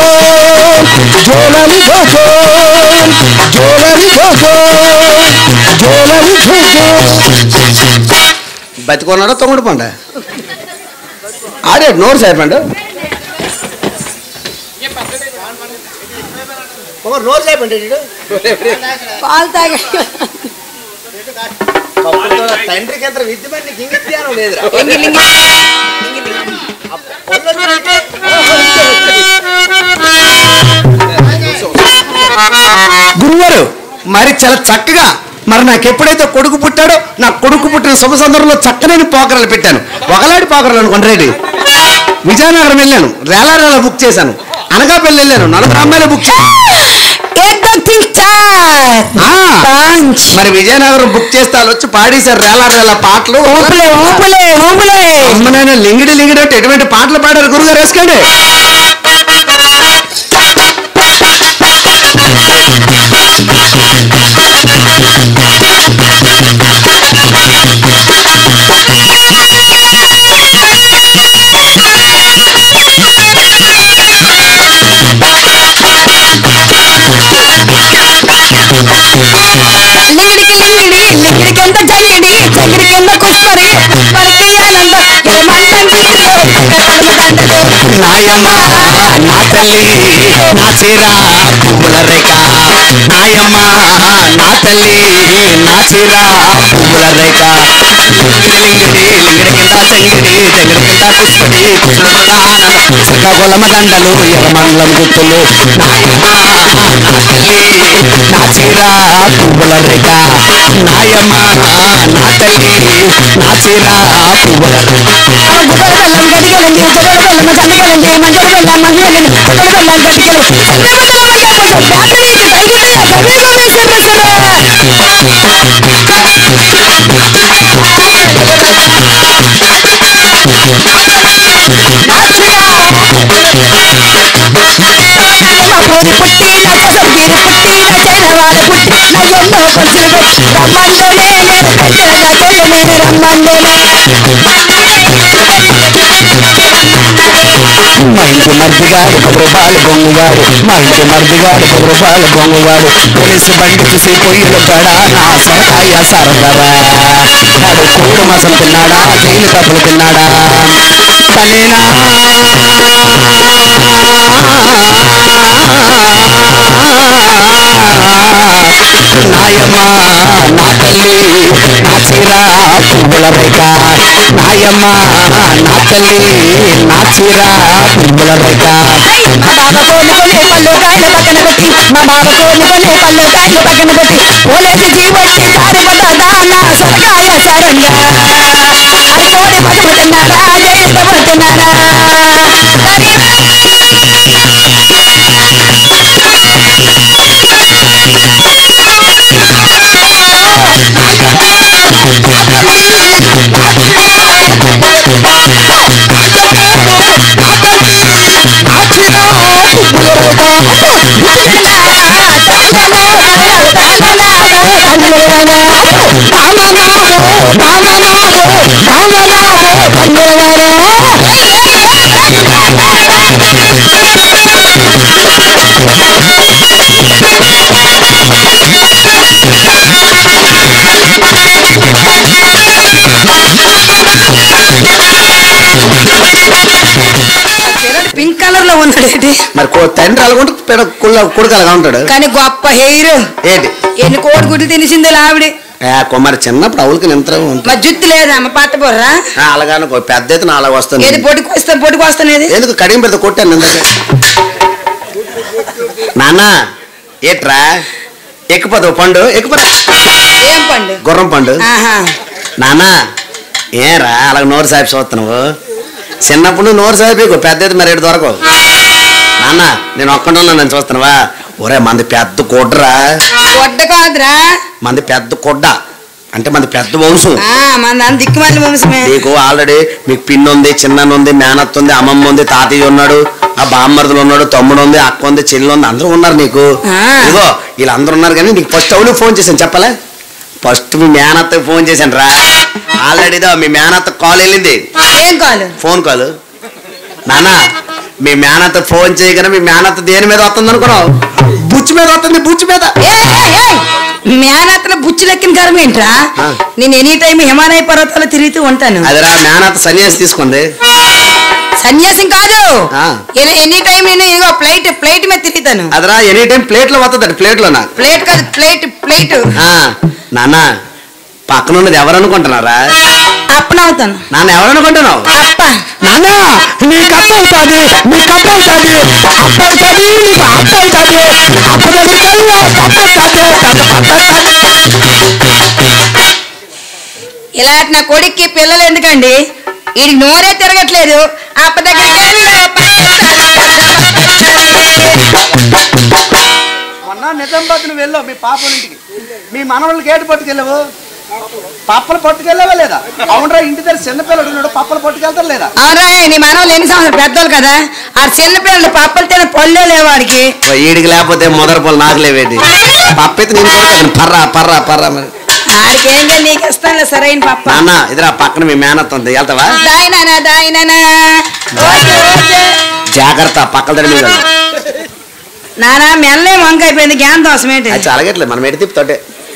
జోలలి బతికొన్నాడా తొమ్మిది పండ ఆడే నోరు సాయిపండు నోరు సాయిపండి పాలు తాగా తండ్రికి ఎంత విద్యమని నీకు ఇంగిత జ్ఞానం లేదురా ఎంగిలింగి గురువారు మరి చాలా చక్కగా మరి నాకు ఎప్పుడైతే కొడుకు పుట్టాడో నా కొడుకు పుట్టిన శుభ సందర్భంలో చక్కనైన పోకరలు పెట్టాను ఒకలాంటి పోకరలు అనుకోండి రెడీ విజయనగరం వెళ్ళాను రేలా రేలా బుక్ చేశాను అనకాపల్లి వెళ్ళాను నలుగురు అమ్మాయిలు బుక్ చేశాను ఏదో పిక్చర్ ఆ, మరి విజయనగరం బుక్ చేస్తే వాళ్ళు వచ్చి పాడేశారు రేలా రేలా పాటలు ఊపులే ఊపులే ఊపులే అమ్మనైనా లింగిడి లింగిడి అంటే ఎటువంటి పాటలు పాడారు గురుగారు వేసుకోండి లింగిడికి లింగిడి లింగిడి కింద జగిడి జగిడి కింద కుస్తరి మనకి ఆనంద ఏమంటండి నాయమ్మ నా తల్లి నా చీర పువ్వుల రేఖ నాయమ్మ నా తల్లి నా చీర పువ్వుల రేఖ లింగిడి లింగిడి కింద చంగిడి చంగిడి కింద కుస్పటి కుస్పటి ఆనంద శ్రీకాకుళమ దండలు ఎర్రమండలం గుర్తులు నాయమ్మ నా తల్లి నా చీర పువ్వుల రేఖ నాయమ్మ నా తల్లి నా చీర పువ్వుల రేఖ మా ఇంటి మర్దిగాడు పది రూపాయలు బొంగుగాడు మా ఇంటి మర్దిగాడు పది రూపాయలు బొంగుగాడు పోలీసు బండి చూసి పొయ్యిలు పడా నా సొరకాయ సరదరా వాడు కూడు మసం తిన్నాడా జైలు కప్పులు తిన్నాడా పనేనా నాయమ్మ నా తల్లి నా చీర పువ్వుల రేఖ నాయమ్మ నా తల్లి నా చీర పువ్వుల రేఖ మా బాబా కోలుకొని పళ్ళు కాయలు పక్కన పెట్టి మా బాబా కోలుకొని పళ్ళు కాయలు పక్కన పెట్టి పోలేసి జీవట్టి సారి పడ్డా నా సొరకాయ సరంగా అది కోడి పట్టుకుతున్నారా జయంత పడుతున్నారా పింక్ కలర్ లో ఉన్నాడు మరి కో- తండ్రి అలాగుంటే పెద్ద కుళ్ళ కొడుకు అలాగా ఉంటాడు కానీ గొప్ప హెయిర్ ఏంటి ఎన్ని కోడి గుడ్లు తినిసింది ఆవిడ ఏ కుమారి చిన్నప్పుడు అవులకి నింతరం ఉంటుంది మా జుత్తు లేదా అమ్మ పాత బొర్రా ఆ, అలాగానే కో- పెద్ద ఎత్తున అలా వస్తుంది ఏది పొడికి వస్తా పొడికి వస్తానేది ఎందుకు కడిగి పెద్ద కొట్టాను ఇందాక నాన్న ఏట్రా ఎక్కిపోతావు పండు ఎక్కిపోతా ఏం పండు గుర్రం పండు ఆహా నాన్న ఏరా అలా నోరు సాపి చూస్తున్నావు చిన్నప్పుడు నువ్వు నోరు సాపి పెద్ద ఎత్తు మరి ఏడు దొరకవు నాన్న నేను ఒక్కడే నన్ను చూస్తున్నావా ఒరే మంది పెద్ద కొడ్డరా గొడ్డ కాదురా మంది పెద్ద కొడ్డ అంటే మంది పెద్ద వంశం ఆ మన దాని దిక్కుమాలి వంశమే నీకు ఆల్రెడీ మీకు పిన్ ఉంది చిన్న ఉంది మేనత్త ఉంది అమ్మమ్మ ఉంది తాతయ్య ఉన్నాడు ఆ బామ్మరుదులు ఉన్నాడు తమ్ముడు ఉంది అక్క ఉంది చెల్లి ఉంది అందరూ ఉన్నారు నీకు ఆ. ఇదిగో వీళ్ళందరూ ఉన్నారు కానీ నీకు ఫస్ట్ అవును ఫోన్ చేశాను చెప్పలే ఫస్ట్ మీ మేనత్తకి ఫోన్ చేశాను రా ఆల్రెడీ ఇదో మీ మేనత్త కాల్ వెళ్ళింది ఏం కాలు ఫోన్ కాల్ నానా మీ మేనత్త ఫోన్ చేయగానే మీ మేనత్త దేని మీద వస్తుంది అనుకున్నావు బుచ్చు మీద వస్తుంది బుచ్చు మీద ఏయ్, ఏయ్, ఏయ్! మేనత్తల బుచ్చులెక్కిన కారం ఏంట్రా ఆ. నేను ఎనీ టైం హిమాలయ పర్వతాలు తిరుగుతూ ఉంటాను అదిరా మేనత్త సన్యాసి తీసుకుంది సన్యాసం కాదు ఆ. ఎనీ టైం నేను ఇగో ప్లేట్ ప్లేట్ మీద తిరుగుతాను అదిరా ఎనీ టైం ప్లేట్ లో వస్తుంది ప్లేట్ లో నాకు ప్లేట్ కాదు ప్లేట్ ప్లేట్ నాన్న పక్కన ఉన్నది ఎవరు అనుకుంటున్నారా అప్పనవుతాను నాన్న ఎవరు అనుకుంటున్నావు అప్ప నాన్న నీకు అత్త అవుతుంది నీకు అత్త అవుతుంది అత్త అవుతుంది నీకు అత్త అవుతుంది అత్త దగ్గరికి వెళ్ళి అత్త అవుతుంది పెద్ద పెద్ద ఇలాంటి నా కొడుక్కి పిల్లలు ఎందుకండి వీడికి నోరే తిరగట్లేదు అప్ప దగ్గరికి వెళ్ళు, మొన్న నిజామాబాద్ నువ్వు వెళ్ళావు మీ పాపల ఇంటికి మీ మనవళ్ళు గేటు పట్టుకెళ్ళావు పప్పలు పట్టుకెళ్ళావా లేదా అవునరా ఇంటి దగ్గర చిన్నపిల్లడు ఉన్నాడు పప్పలు పట్టుకెళ్తారు లేదా అవునా నీ మనవలు ఎన్ని సంవత్సరాలు పెద్దోళ్ళు కదా ఆ చిన్న పిల్లలు పప్పలు తిన పళ్ళే లేవాడికి ఈడికి లేకపోతే మొదటి పొలు నాకు లేవేది పప్పెత్తి నేను కొడుతాను పర్రా పర్రా పర్రా మరి ఆడికి ఏంటో నీకు ఇస్తానులే సరైన పప్ప నాన్న ఇదిరా పక్కన మీ మేనత్త ఉంది వెళ్తావా దాయినానా దాయినానా ఓకే ఓకే జాగ్రత్త పక్కల దగ్గర మీద వెళ్ళు. నానా మెల్లే వంక అయిపోయింది జ్ఞాన దోషం ఏంటి అది చాలగట్లేదు మనం ఎటు తిప్పుతోటే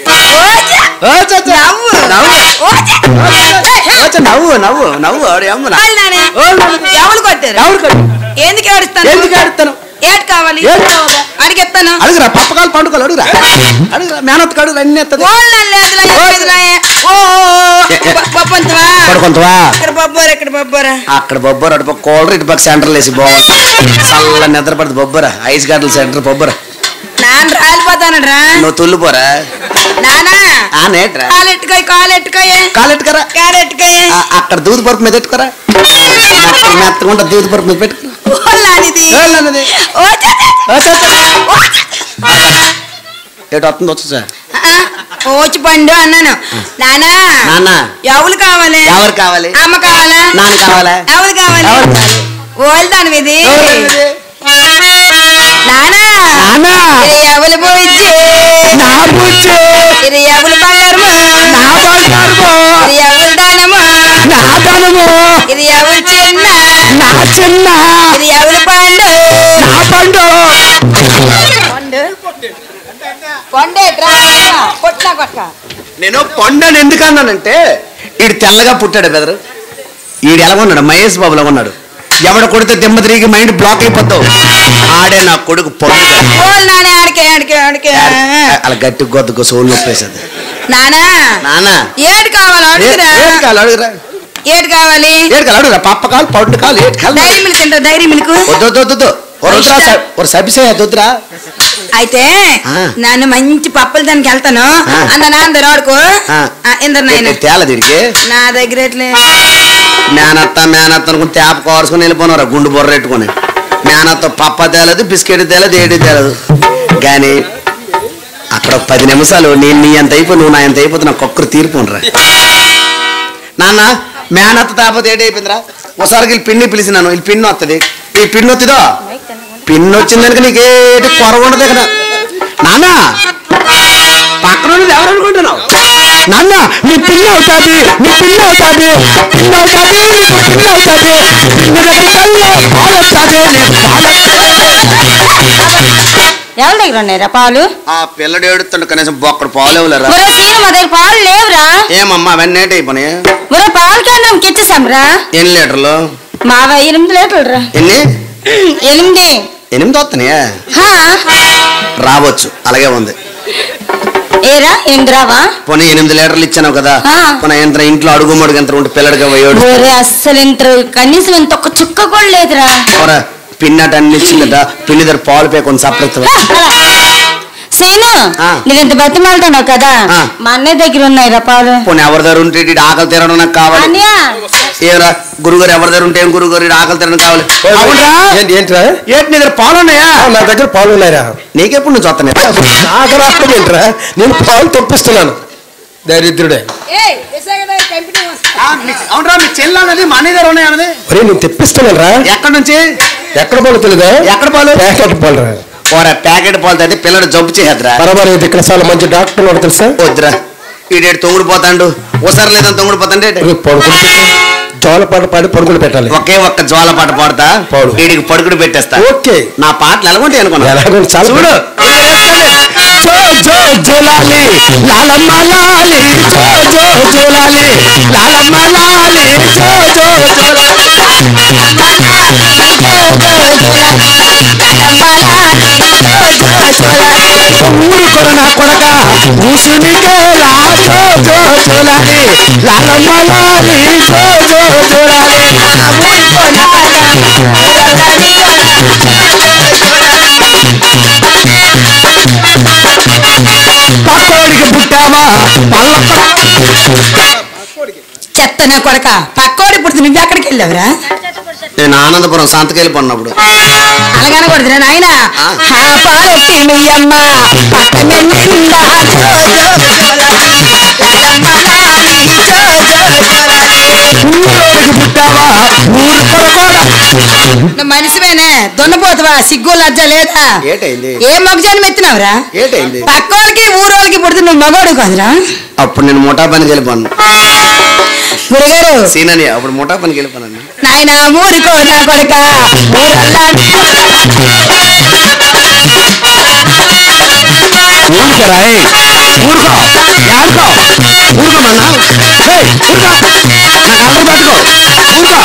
ఓచా! నవ్వు నవ్వు. ఓచా! వచ్చి నవ్వు నవ్వు నవ్వు ఆడు అమ్మునా వాళ్ళు నానే. ఎవరు కొట్టారు ఎందుకు ఏడుస్తాను ఎందుకు ఆడుతాను ఏటి కావాలి ఏటి కావాలా? అడిగెత్తాను అడుగురా పప్పకాలు పండుగలు అడుగురా అడుగురా మేనత్త కడుగు అన్ని ఎత్తది ఓళ్ళని లేదులా, లేదులా. ఓ పప్పంతవా పడుకుంటావా ఇక్కడ బొబ్బోరు ఇక్కడ బొబ్బోరా అక్కడ బొబ్బర అటు పక్క కోల్డ్ ఇటు పక్క సెంటర్ వేసి బాగుంటుంది చల్ల నిద్ర పడుతుంది బొబ్బర ఐస్ గడ్డల సెంటర్ బొబ్బర నాన్న రాలిపోతానరా నువ్వు తుల్లిపోరా నానా ఆ నేట్రా కాలెట్టుకోయ్ కాలెట్టుకోయే కాలెట్టుకరా కాలెట్టుకోయే ఆ, అక్కడ దూది పరుపు మీద పెట్టుకోరా మెత్త- మెత్తగా దూది పరుపు మీద పెట్టుకురా ఓళ్ళనిది ఏళ్ళన్నది? ఓ చా, చా, ఆ, చా, చా. ఓ చా. ఏటు వస్తుంది వచ్చు సార్ ఆ, ఓచి పండు అన్నాను నానా నాన్న ఎవరు కావాలి ఎవరు కావాలి అమ్మ కావాలా నాన్న కావాలా ఎవరు కావాలి ఎవరు కావాలి? ఓళ్ళు దాని ఇది ఎవరు? నానా నాన్న ఇది ఎవరు పోయిచ్చి నా బుజ్జి ఇది ఎవరు బంగారము నా బంగారము ఇది ఎవరు దానము నా ధనము ఇది ఎవరు చిన్న నా చిన్న ఇది ఎవరు పండు నా పండు పండు పండేట్రా కొట్టినా కొట్ట నేను పొండని ఎందుకు అన్నానంటే ఈడు తెల్లగా పుట్టాడు బెదరు ఈడు ఎలా ఉన్నాడు మహేష్ బాబులా ఉన్నాడు ఎవడ కొడితే దిమ్మ తిరిగి మైండ్ బ్లాక్ అయిపోతావు ఆడే నా కొడుకు పొండు ఓళ్ళు నానే ఆడికే ఆడికే ఆడికే అలా గట్టి గొద్దుకు సోలు నొప్పేసింది నానా నాన్న ఏడు కావాలి అడుగురా ఏడు కాలు అడుగురా ఏడు కావాలి ఏడు కాలు అడుగురా పప్ప కాలు పౌండ్ కాలు ఏడు కాలు డైరీ మిల్క్ తింటా డైరీ మిల్క్ వద్దు వద్దు వద్దు ఒక రుద్రా స- ఒక సబిసే వద్దురా అయితే ఆ. నన్ను మంచి పప్పులు దానికి వెళ్తాను ఆ. అన్న నాన్న రాడుకో ఆ. ఇందరు నాయన తేల తిరిగి నా దగ్గర ఎట్లే మేనత్త మేనత్త అనుకుని తేప కోరుసుకుని వెళ్ళిపోయినారా గుండు బొర్ర పెట్టుకుని మేనత్త పప్ప తేలదు బిస్కెట్ తేలదు ఏడి తేలదు కానీ అక్కడ ఒక పది నిమిషాలు నేను నీ ఎంత అయిపో నువ్వు నా ఎంత అయిపోతే నా కొక్కరు తీరిపోనరా నాన్న మేనత్త తాపతి ఏటి అయిపోయిందిరా ఒకసారి వీళ్ళు పిన్ని పిలిచినాను వీళ్ళు పిన్ను వస్తుంది ఈ పిన్ను వస్తుందో పిన్ను వచ్చిందనుక నీకేటి కొరవ ఉండదు కదా నాన్న పక్కన ఉన్నది ఎవరు అనుకుంటున్నావు నాన్న నీ పిల్ల అవుతాది నీ పిల్ల అవుతాది పిల్ల అవుతాది నీకు పిల్ల అవుతాది పిల్ల దగ్గరికి వెళ్ళి పాలు వస్తాది నీకు పాలు ఎవరి దగ్గర ఉన్నాయిరా పాలు ఆ పిల్లడు ఏడుతుండ కనీసం బొక్కడు పాలు ఇవ్వలేరా ఒరే సీను మా దగ్గర పాలు లేవురా ఏమమ్మా అవన్నీ ఏంటి అయిపోయి ఒరే పాలు కేంద్రంకి ఇచ్చేసాంరా ఎన్ని లీటర్లు మావ ఎనిమిది లీటర్లు రా ఎన్ని ఎనిమిది ఎనిమిది వస్తున్నాయా హా రావచ్చు అలాగే ఉంది ఏరా ఎనిమిది రావా పోనీ ఎనిమిది లీటర్లు ఇచ్చాను కదా ఆ. పోనీ ఎంత ఇంట్లో అడుగు మడుగు ఎంత ఉంటే పిల్లడిగా పోయాడు ఒరే అస్సలు ఇంత కనీసం ఇంత ఒక్క చుక్క కూడా లేదురా పోరా పిన్నట అన్ని ఇచ్చిందట పిన్ని దగ్గర పాలు పే కొంచెం సపరేట్ సీను ఆ. నేను ఇంత బతిమాలుతున్నావు కదా ఆ. మా అన్నయ్య దగ్గర ఉన్నాయిరా పాలు పోనీ ఎవరి దగ్గర ఉంటే ఈడు ఆకలి తీరడం నాకు కావాలి అన్నయ్య ఏరా గురుగారు ఎవరి దగ్గర ఉంటే ఏం గురుగారు ఈడు ఆకలి తీరడం కావాలి అవునరా ఏంటి ఏంట్రా ఏంటి నీ దగ్గర పాలు ఉన్నాయా నా దగ్గర పాలు ఉన్నాయిరా నీకెప్పుడు నువ్వు చూస్తున్నాయి నాకు రావడం ఏంట్రా నేను పాలు తెప్పిస్తున్నాను దరిద్రుడే అవునరా మీ చెల్లి అన్నది మా అన్నయ్య దగ్గర ఉన్నాయి అన్నది ఒరే నేను తెప్పిస్తున్నాను రా ఎక్కడి నుంచి ఎక్కడ పాలు తెలియదా ఎక్కడ పాలు ప్యాకెట్ పాలు రా పోరా ప్యాకెట్ పాలు తాగితే పిల్లడు జబ్బు చేద్దురా బరాబర్ ఇది ఇక్కడ చాలా మంచి డాక్టర్ ఉన్నాడు తెలుసా వద్దురా ఈడేడు తొంగుడు పోతాండు ఓసారి లేదని తొంగుడు పోతాండే రేపు పడుకుని జోల పాట పాడి పడుకుని పెట్టాలి ఒకే ఒక్క జోల పాట పాడతా పాడు. వీడికి పడుకుడు పెట్టేస్తా ఓకే నా పాటలు ఎలాగుంటాయి అనుకున్నా ఎలాగో చాలా చూడు జో జో జోలాలి లాలమ్మ లాలి జో జో జోలాలి లాలమ్మ లాలి జో జో జోలాలి ఊరు కొరన కొడక ముసునికే లా జో జో జోలాలి లాలమ్మ లాలి జో జో జోలాలి పక్కోడికి పుట్టావా పల్ల చెత్త నా కొడక పక్కోడి ఇప్పుడు నువ్వు ఎక్కడికి వెళ్ళావురా నేను ఆనందపురం సంతకెళ్ళి పడినప్పుడు అలాగనే కొడుతున్నా నాయన ఆ. పాలెట్టి మీ అమ్మ పక్కన నిండా జో జో జోలాలి. లలమ్మ లాలి జో జో జోలాలి. ఊరోడికి పుట్టావా ఊరు కొరకోడ నువ్వు మనిషివేనే దున్నపోతువా సిగ్గు లజ్జ లేదా ఏటైంది ఏ మగజాన్ని ఎత్తినావురా ఏటైంది పక్కోళ్ళకి ఊరోళ్ళకి పుడితే నువ్వు మగోడు కాదురా అప్పుడు నేను ముఠా పనికి వెళ్ళిపోను గురుగారు సీనని అప్పుడు ముఠా పనికి వెళ్ళిపోనండి నాయన ఊరుకో నా కొడుక ఊరల్లా ఊరుకోరా ఏయ్. ఊరుకో యాడుకో ఊరుకోమన్నా ఏయ్, ఊరుకో నా కళ్ళకు పట్టుకో ఊరుకో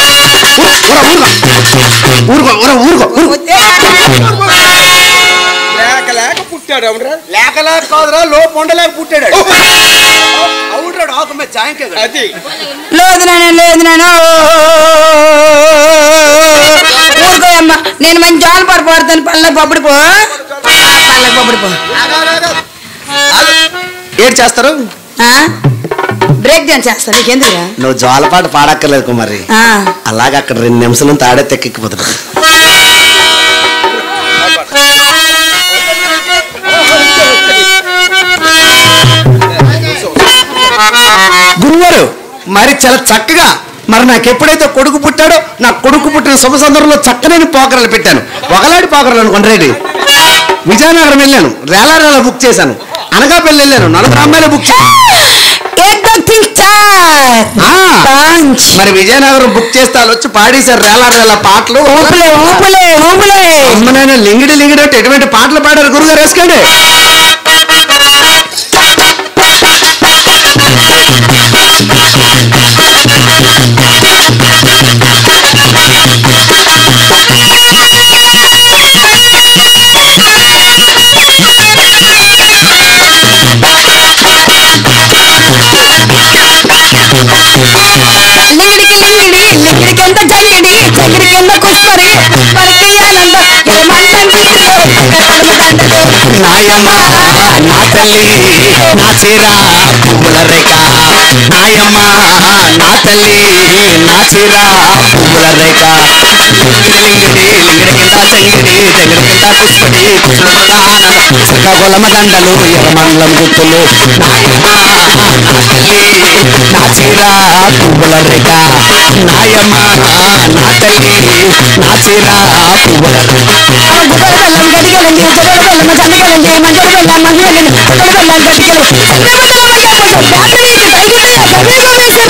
ఊరు- ఊరుకో ఊరుకో ఊరుకో ఊరుకో లేక లేక పుట్టాడు అవునరా లేక లేక కాదురా లోపు ఉండలేక పుట్టాడు అవునరాడు ఆకు మీద జాయింకే అది లేదు నాయన లేదు నాయన ఊరుకో అమ్మ నేను మంచి జోల పాడు పాడుతాను పళ్ళకి పప్పుడు పో పళ్ళకి పప్పుడు పో ఏడు చేస్తారు ఆ? బ్రేక్ డాన్స్ చేస్తాను నీకెందుకురా నువ్వు జోలపాట పాడక్కర్లేదు కుమారి ఆ. అలాగే అక్కడ రెండు నిమిషాలు తాడే తెక్కెక్కిపోతాడు గురువారు మరి చాలా చక్కగా మరి నాకు ఎప్పుడైతే కొడుకు పుట్టాడో నా కొడుకు పుట్టిన శుభ సందర్భంలో చక్కనైన పోకరలు పెట్టాను ఒకలాంటి పోకరలు అనుకోండి రెడ్డి విజయనగరం వెళ్ళాను రేలా రేలా బుక్ చేశాను అనకాపల్లి వెళ్ళాను నలుగురు అమ్మాయిలు బుక్ చేశాను एकदम तीन चार ఆ, पांच మరి విజయనగరం బుక్ చేస్తే వాళ్ళు వచ్చి పాడేశారు రేలా రేలా పాటలు ఊపులే ఊపులే ఊపులే అమ్మనైనా లింగిడి లింగిడి అంటే ఎటువంటి పాటలు పాడారు గురుగారు వేసుకోండి లింగిడికి లింగిడి లింగిడి కింద జంగిడి జంగిడి కింద కుక్కరి మనకి ఆనందం ఏమంటండి నాయమ్మ నా తల్లి నా చీర పువ్వుల రేఖ నాయమ్మ నా తల్లి నా చీర పువ్వుల రేఖ లింగిడి లింగిడి లింగిడి కింద చెంగిడి చెంగిడి కింద కుస్పడి కుసుడు కింద ఆనందం శ్రీకాకుళమ దండలు ఎర్రమండలం గుర్తులు నాయమ్మ నా తల్లి నా చీర పువ్వుల రేఖ నాయమ్మ నా తల్లి నా చీర పువ్వుల రేఖ గుబెల్లం గడిగలండి గుబెల్లం గడిగలండి మంజరు బెల్లం మంజరు గుబెల్లం గడిగలు బ్యాటరీ బైక్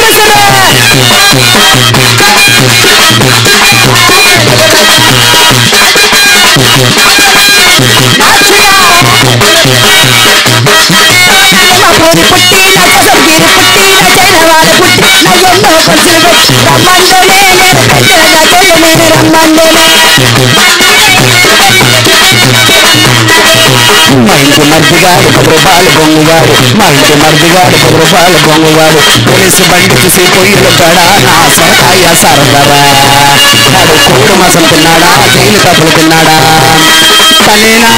పుట్టి పుట్టి నా కోసం తీరు పుట్టి నా చైన వాళ్ళ పుట్టి నా ఎన్నో కొంచెం రమ్మండోనే నేను కట్టగా చేయనే రమ్మండోనే మా ఇంటి మర్దిగాడు పది రూపాయలు బొంగుగాడు మా ఇంటి మర్దిగాడు పది రూపాయలు బొంగుగాడు పోలీసు బండి చూసి పొయ్యిలు కాడా నా సొరకాయ సరదరా నాడు కోడి మాసం తిన్నాడా జైలు కప్పులు తిన్నాడా పనేనా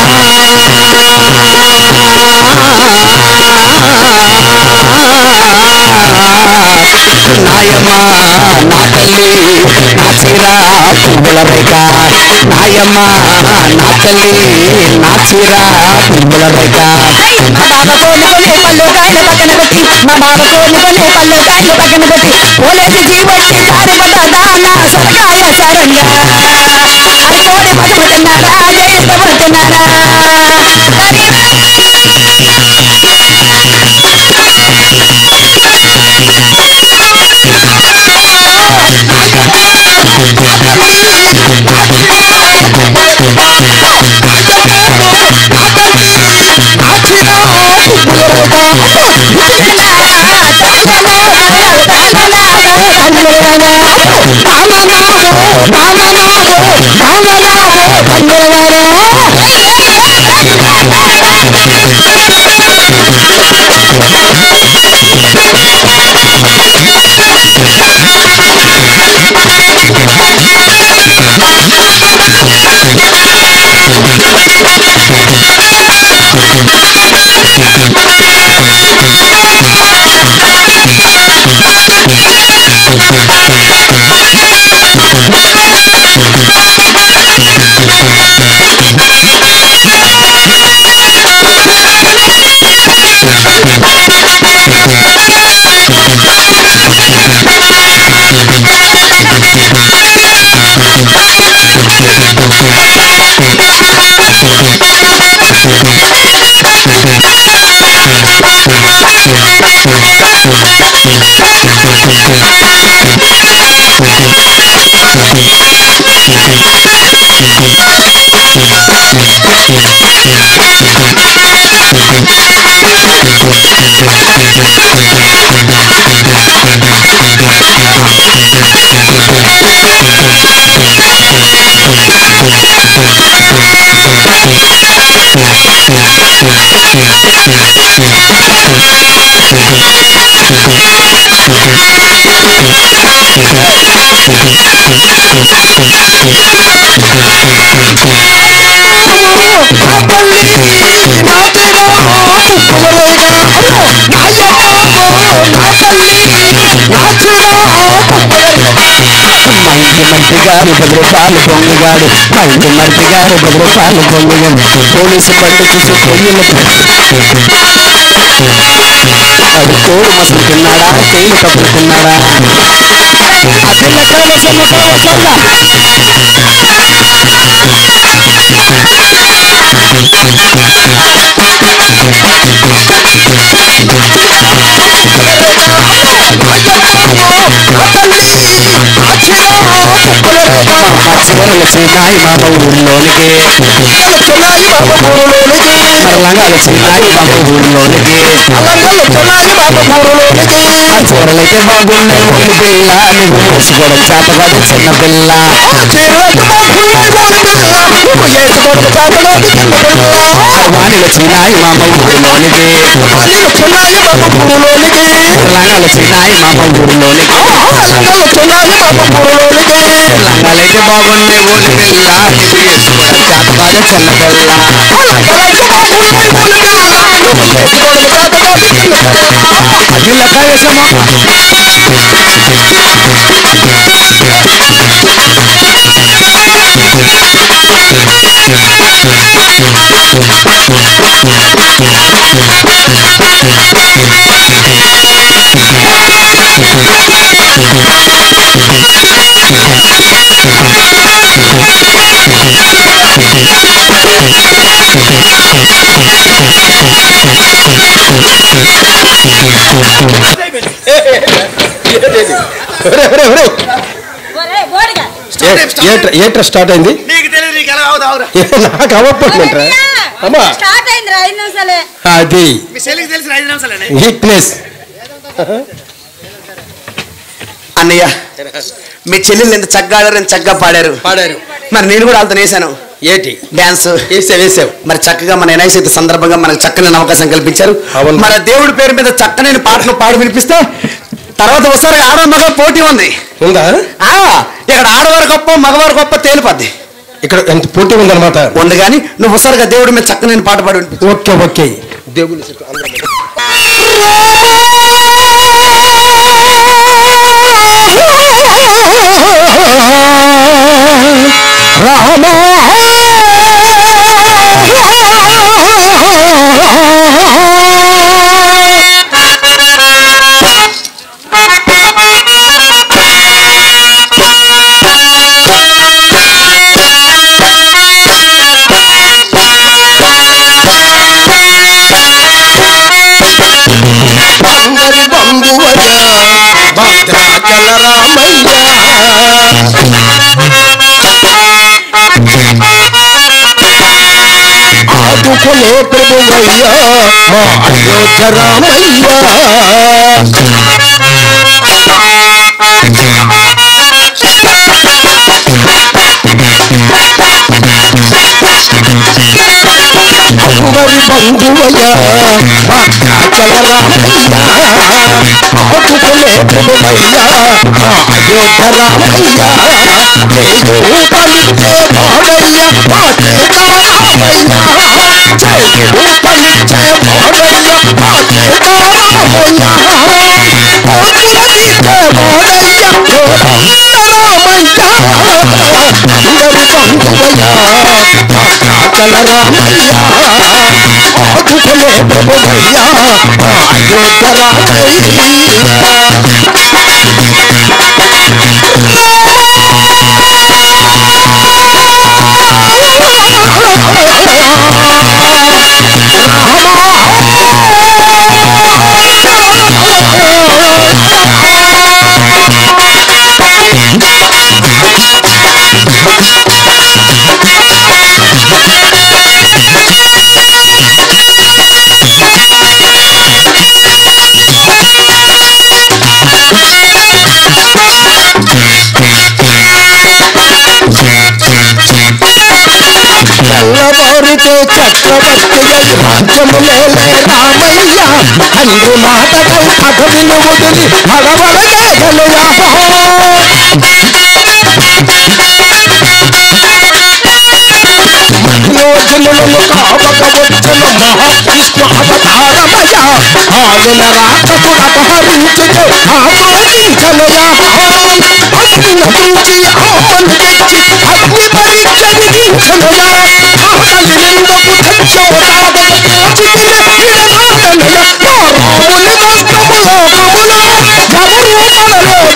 నాయమ్మ నా తల్లి నా చీర పువ్వుల రేఖ నాయమ్మ నా తల్లి నా చీర పువ్వుల రేఖ మా బాబా కోలుకొని పళ్ళు కాయలు పక్కన పెట్టి మా బాబా కోలుకొని పళ్ళు కాయలు పక్కన పెట్టి పోలేసి జీవట్టి దారి పడ్డా నా సొరకాయ సరంగా అది కోడి పక్కన తిన్నారా జైలు పక్కన తిన్నారా నా చీర మంచి మర్తిగాడు పది రూపాయలు పొంగిగాడు మంచి మర్తిగాడు పది రూపాయలు పొంగిగాడు పోలీసు బండి చూసి పొయ్యిలు అది తోడు మసులుకున్నాడా తేలి కప్పుకున్నాడా అసలు లెక్కలు సొల్ల సొల్ల సొల్ల చివరలు చిన్నాయి మామ ఊళ్ళోనికి చిన్నాయి మామ ఊళ్ళోనికి లంగాలు చిన్నాయి మామ ఊళ్ళోనికి లంగాలు చిన్నాయి మామ ఊళ్ళోనికి ఆ చీరలైతే బాగున్నాయి ఒళ్ళు పిల్ల నువ్వు వేసుకోవడం చేతగాదు చిన్న పిల్ల చీరలైతే బాగున్నాయి ఒళ్ళు పిల్ల నువ్వు వేసుకోవడం చేతగాదు చిన్న పిల్ల వాణిలో చిన్నాయి మామ ఊళ్ళోనికి వాణిలో చిన్నాయి మామ ఊళ్ళోనికి లంగాలు చిన్నాయి మామ ఊళ్ళోనికి లంగాలు చిన్నాయి మామ ఊళ్ళోనికి లంగాలైతే బాగున్నాయి ఒళ్ళు పిల్ల నువ్వు వేసుకోవడం చేతగాదు చిన్న పిల్ల లంగాలైతే బాగున్నాయి ఒళ్ళు పిల్ల నువ్వు వేసుకోవడం చేతగాదు చిన్న పిల్ల అది లెక్క వేసామా ఏట్రా స్టార్ట్ అయింది నీకు తెలియదు నీకు ఎలా అవుతావురా నాకు అవ్వకపోతుందంట్రా అమ్మా స్టార్ట్ అయింది ఐదు నిమిషాలే అది మీ చెల్లికి తెలిసిన ఐదు నిమిషాలనే వీక్నెస్ అన్నయ్య మీ చెల్లెలు ఎంత చక్కగా ఆడారు ఎంత చక్కగా పాడారు పాడారు మరి నేను కూడా వాళ్ళతో వేసాను ఏటి డాన్స్ వేసావు వేసావు మరి చక్కగా మన ఎన్ఐసీ సందర్భంగా మనకు చక్కని అవకాశం కల్పించారు అవును. మన దేవుడి పేరు మీద చక్కని పాటలు పాడు వినిపిస్తే తర్వాత ఒకసారి ఆడ మగ పోటీ ఉంది ఉందా ఆ ఇక్కడ ఆడవారి గొప్ప మగవారి గొప్ప తేలిపోద్ది ఇక్కడ ఎంత పోటీ ఉందన్నమాట ఉంది కానీ నువ్వు ఒకసారిగా దేవుడి మీద చక్కని పాట పాడు వినిపించు ఓకే ఓకే దేవుని చుట్టూ అందరం అందరి బంధువయ్య భద్రాచల రామయ్య ఆదుకునే ప్రభువయ్య మా అయోధ్య రామయ్య అందరి బంధువయ్య భద్రాచల రామయ్య ఆదుకునే ప్రభువయ్య మా అయోధ్య రామయ్య నేను పలికే వాడయ్య పాటే రామయ్య జై పలికే వాడయ్య పాటే రామయ్య కోతుల తీసే వాడయ్య రామయ్య అందరి బంధువయ్య భద్రాచల రామయ్య ఆదుకునే ప్రభువయ్య మా అయోధ్య రామయ్య తెల్లవారితే చక్రవర్తి రాజ్యములేలే రామయ్య తండ్రి మాటకై పదవిని వదిలి హడవడగలయా యోజనులను కావక వచ్చిన మహావిష్ణు అవతారమయ ఆవిన రాక్షసుడు అపహరించుతూ ఆపాదించలయా అగ్ని నటించి ఆపను తెచ్చి అగ్ని పరీక్ష విధించలయా ఆకలి నిందకు తెచ్చవతాదయ చితిన విడనాడలయ నా రాముని దత్తములో కములో ఎవరు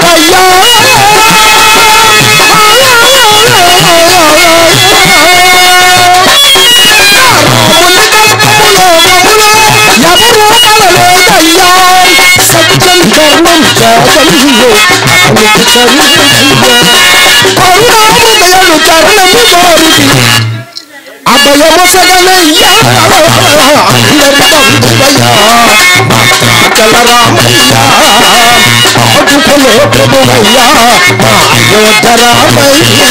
సత్యం ధర్మం చావల్యో అతనికి చరణము చరణము కోరిది అభయము సగనయ్యా అందరి బంధువయ్యా భక్తాచల రామయ్యా ఆదుకునే ప్రభువయ్యా మా అయోధ్య రామయ్యా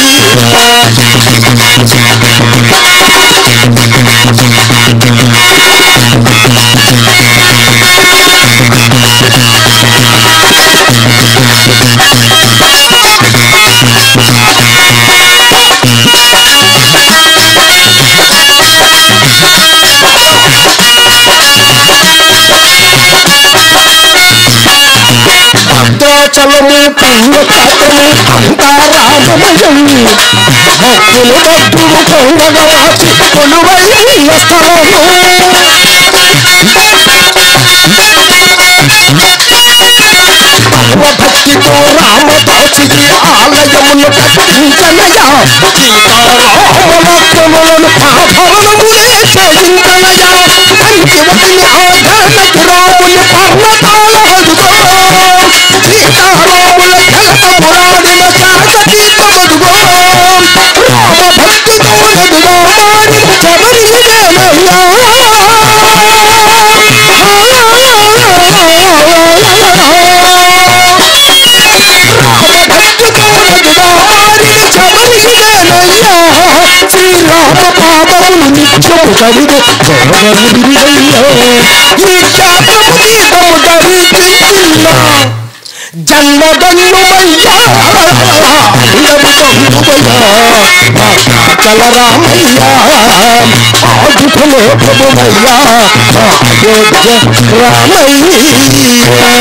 భద్రాచలము పుణ్యక్షేత్రము అంతా రామమయం భక్తులు భక్తులు కొండగవాసి కొలువైన స్థలము భక్తితో రామదాసికి ఆలయమును కట్టించనయా సీతారామలక్ష్మణులను ఆభరణములే చేయించనయా కంటి వదిలి ఆధారపు రాముని పర్వతాల హడుగో సీతారాముల కలత పురాడిన శాసతీర్థమడుగో రామ భక్తితో నడుగో మారి శ్రీరామ పాదములు నిత్యము కడిగే ఈ శాపము దీపము ధరించిన జన్మదన్నుమయ్యా చల రామయ్యా ఆదుకునే ప్రభువయ్యా అయోధ్య రామయ్యా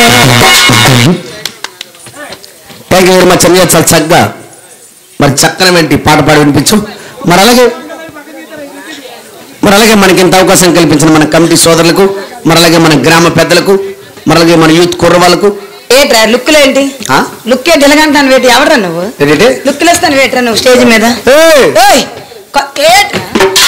థ్యాంక్ యూ వెరీ మచ్ అన్నయ్య చాలా చక్కగా మరి చక్కని వెంటి పాట పాడి వినిపించు మరి అలాగే మరి అలాగే మనకి ఇంత అవకాశం కల్పించిన మన కమిటీ సోదరులకు మరి అలాగే మన గ్రామ పెద్దలకు మరి అలాగే మన యూత్ కుర్రవాళ్ళకు ఏట్రా లుక్కులు ఏంటి ఆ? లుక్ ఏంటి ఎలాగంటాను వేటి ఎవడరా నువ్వు ఏంటంటే లుక్కులు వేస్తాను వేట్రా నువ్వు స్టేజ్ మీద ఏయ్! ఏయ్, కొ- ఏట్రా?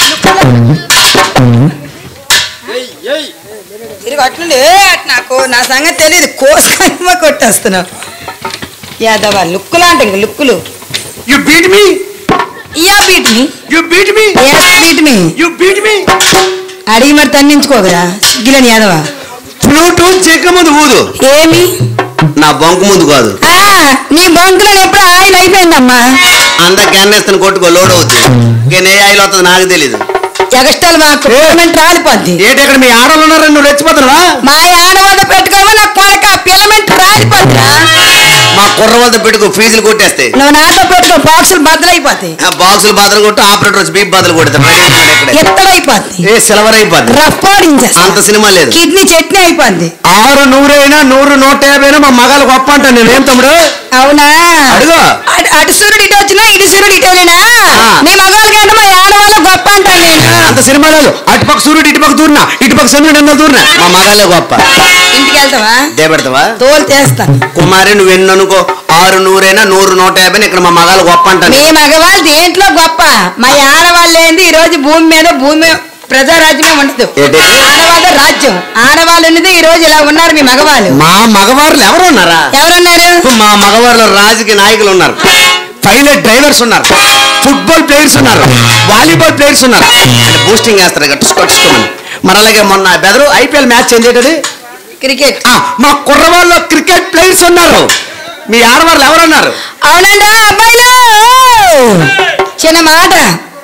తిరిగి అట్లుండి ఏ అట్ నాకు నా సంగతి తెలియదు కోసుకొని కొట్టేస్తున్నావు యాదవ లుక్కులు అంటే ఇంక లుక్కులు యు బీట్ మీ ఇయా beat me you beat me beat me you beat me అడిగి మరి తన్నించుకోకరా సిగ్గిలని యాదవ ఫ్లూటు చెక్క ముందు ఊదు ఏమి నా బొంకు ముందు కాదు ఆ, నీ బంకులో ఎప్పుడు ఆయిల్ అయిపోయిందమ్మా అంత క్యాన్నేస్తాను కొట్టుకో లోడ్ అవుతుంది ఇంకేం ఏ ఆయిల్ అవుతుంది నాకు తెలీదు ఎగస్టాల్ మాకు పేమెంట్ రాలిపోద్ది ఏంటి ఇక్కడ మీ ఆడవాళ్ళు ఉన్నారని నువ్వు రెచ్చిపోతున్నావా మా ఆడవాళ్ళ పెట్టుకోవా నా కొడక పిల్లమెంట్ రాలిపోద్దిరా మా కుర్ర వద్ద పెట్టుకో ఫీజులు కొట్టేస్తాయి నువ్వు నాతో పెట్టుకో బాక్సులు బద్దలైపోతాయి ఆ బాక్సులు బదులు కొట్టు ఆపరేటర్ వచ్చి బీప్ బదులు కొడతారు రెడీ ఉన్నాడు ఇక్కడే. ఎత్తలైపోద్ది ఏ సిల్వర్ అయిపోద్ది రఫ్ ఓడించేస్తా అంత సినిమా లేదు కిడ్నీ చట్నీ అయిపోద్ది ఆరు నూరైనా నూరు నూట యాభై అయినా మా మగాలు గొప్ప అంటాను నేను ఏం తమ్ముడు అవునా అడుగు. అటు- అటు సూర్యుడు ఇటు వచ్చినా ఇటు సూర్యుడు ఇటు వెళ్ళినా ఆ. నీ మగవాళ్ళ కంటే మా ఆడవాళ్ళు గొప్ప అంటాను నేను అంత సినిమా లేదు అటుపక్క సూర్యుడు ఇటుపక్క దూరినా ఇటుపక్క చంద్రుడు ఎన్నో దూరినా మా మగాలే గొప్ప ఇంటికి వెళ్తావా దేపెడతావా తోలు చేస్తా కుమారి నువ్వు ఎన్ని అనుకో ఆరు నూరైనా నూరు నూట యాభై ఇక్కడ మా మగాలు గొప్ప అంటాను మీ మగవాళ్ళు దేంట్లో గొప్ప మా ఆడవాళ్ళు ఏంది ఈ రోజు భూమి మీద భూమి ప్రజారాజ్యమే ఉండదు ఏంటి? ఆడవాళ్ళ రాజ్యం ఆడవాళ్ళు ఉన్నది ఈ రోజు ఇలా ఉన్నారు మీ మగవాళ్ళు మా మగవాళ్ళు ఎవరు ఉన్నారా ఎవరున్నారు మా మగవాళ్ళు రాజకీయ నాయకులు ఉన్నారు పైలట్ డ్రైవర్స్ ఉన్నారు ఫుట్బాల్ ప్లేయర్స్ ఉన్నారు వాలీబాల్ ప్లేయర్స్ ఉన్నారు అంటే బూస్టింగ్ వేస్తారు ఇక టుస్కో టుస్కోమని మరి అలాగే మొన్న బెదరు ఐపీఎల్ మ్యాచ్ ఏంటి ఏంటది? క్రికెట్ ఆ మా కుర్రవాళ్ళు క్రికెట్ ప్లేయర్స్ ఉన్నారు మీ ఆడవాళ్ళు ఎవరున్నారు అవునండి అబ్బాయిలు చిన్న మాట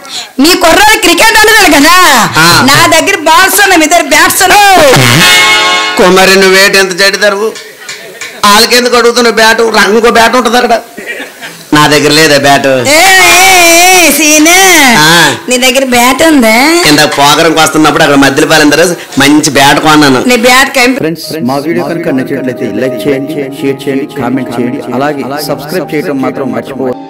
మీ కుర్రాడు క్రికెట్ ఆడుతున్నాడు కదా ఆ. నా దగ్గర బాల్స్ ఉన్నాయి మీ దగ్గర బ్యాట్స్ ఉన్నాయి కుమారి నువ్వేటి ఎంత చెడిదారు వాళ్ళకెందుకు అడుగుతున్నావు బ్యాటు ఇంకో బ్యాట్ ఉంటుంది అక్కడ నా దగ్గర లేదా బ్యాటు ఏ, ఏ, ఏ, సీను ఆ. నీ దగ్గర బ్యాట్ ఉందా కింద పోగరంకి వస్తున్నప్పుడు అక్కడ మధ్యలో పాలెం దగ్గర మంచి బ్యాట్ కొన్నాను నీ బ్యాట్ కం ఫ్రెండ్స్ మా వీడియో కనుక నచ్చినట్లయితే లైక్ చేయండి షేర్ చేయండి కామెంట్ చేయండి అలాగే సబ్స్క్రైబ్ చేయడం మాత్రం మర్చిపోవద్దు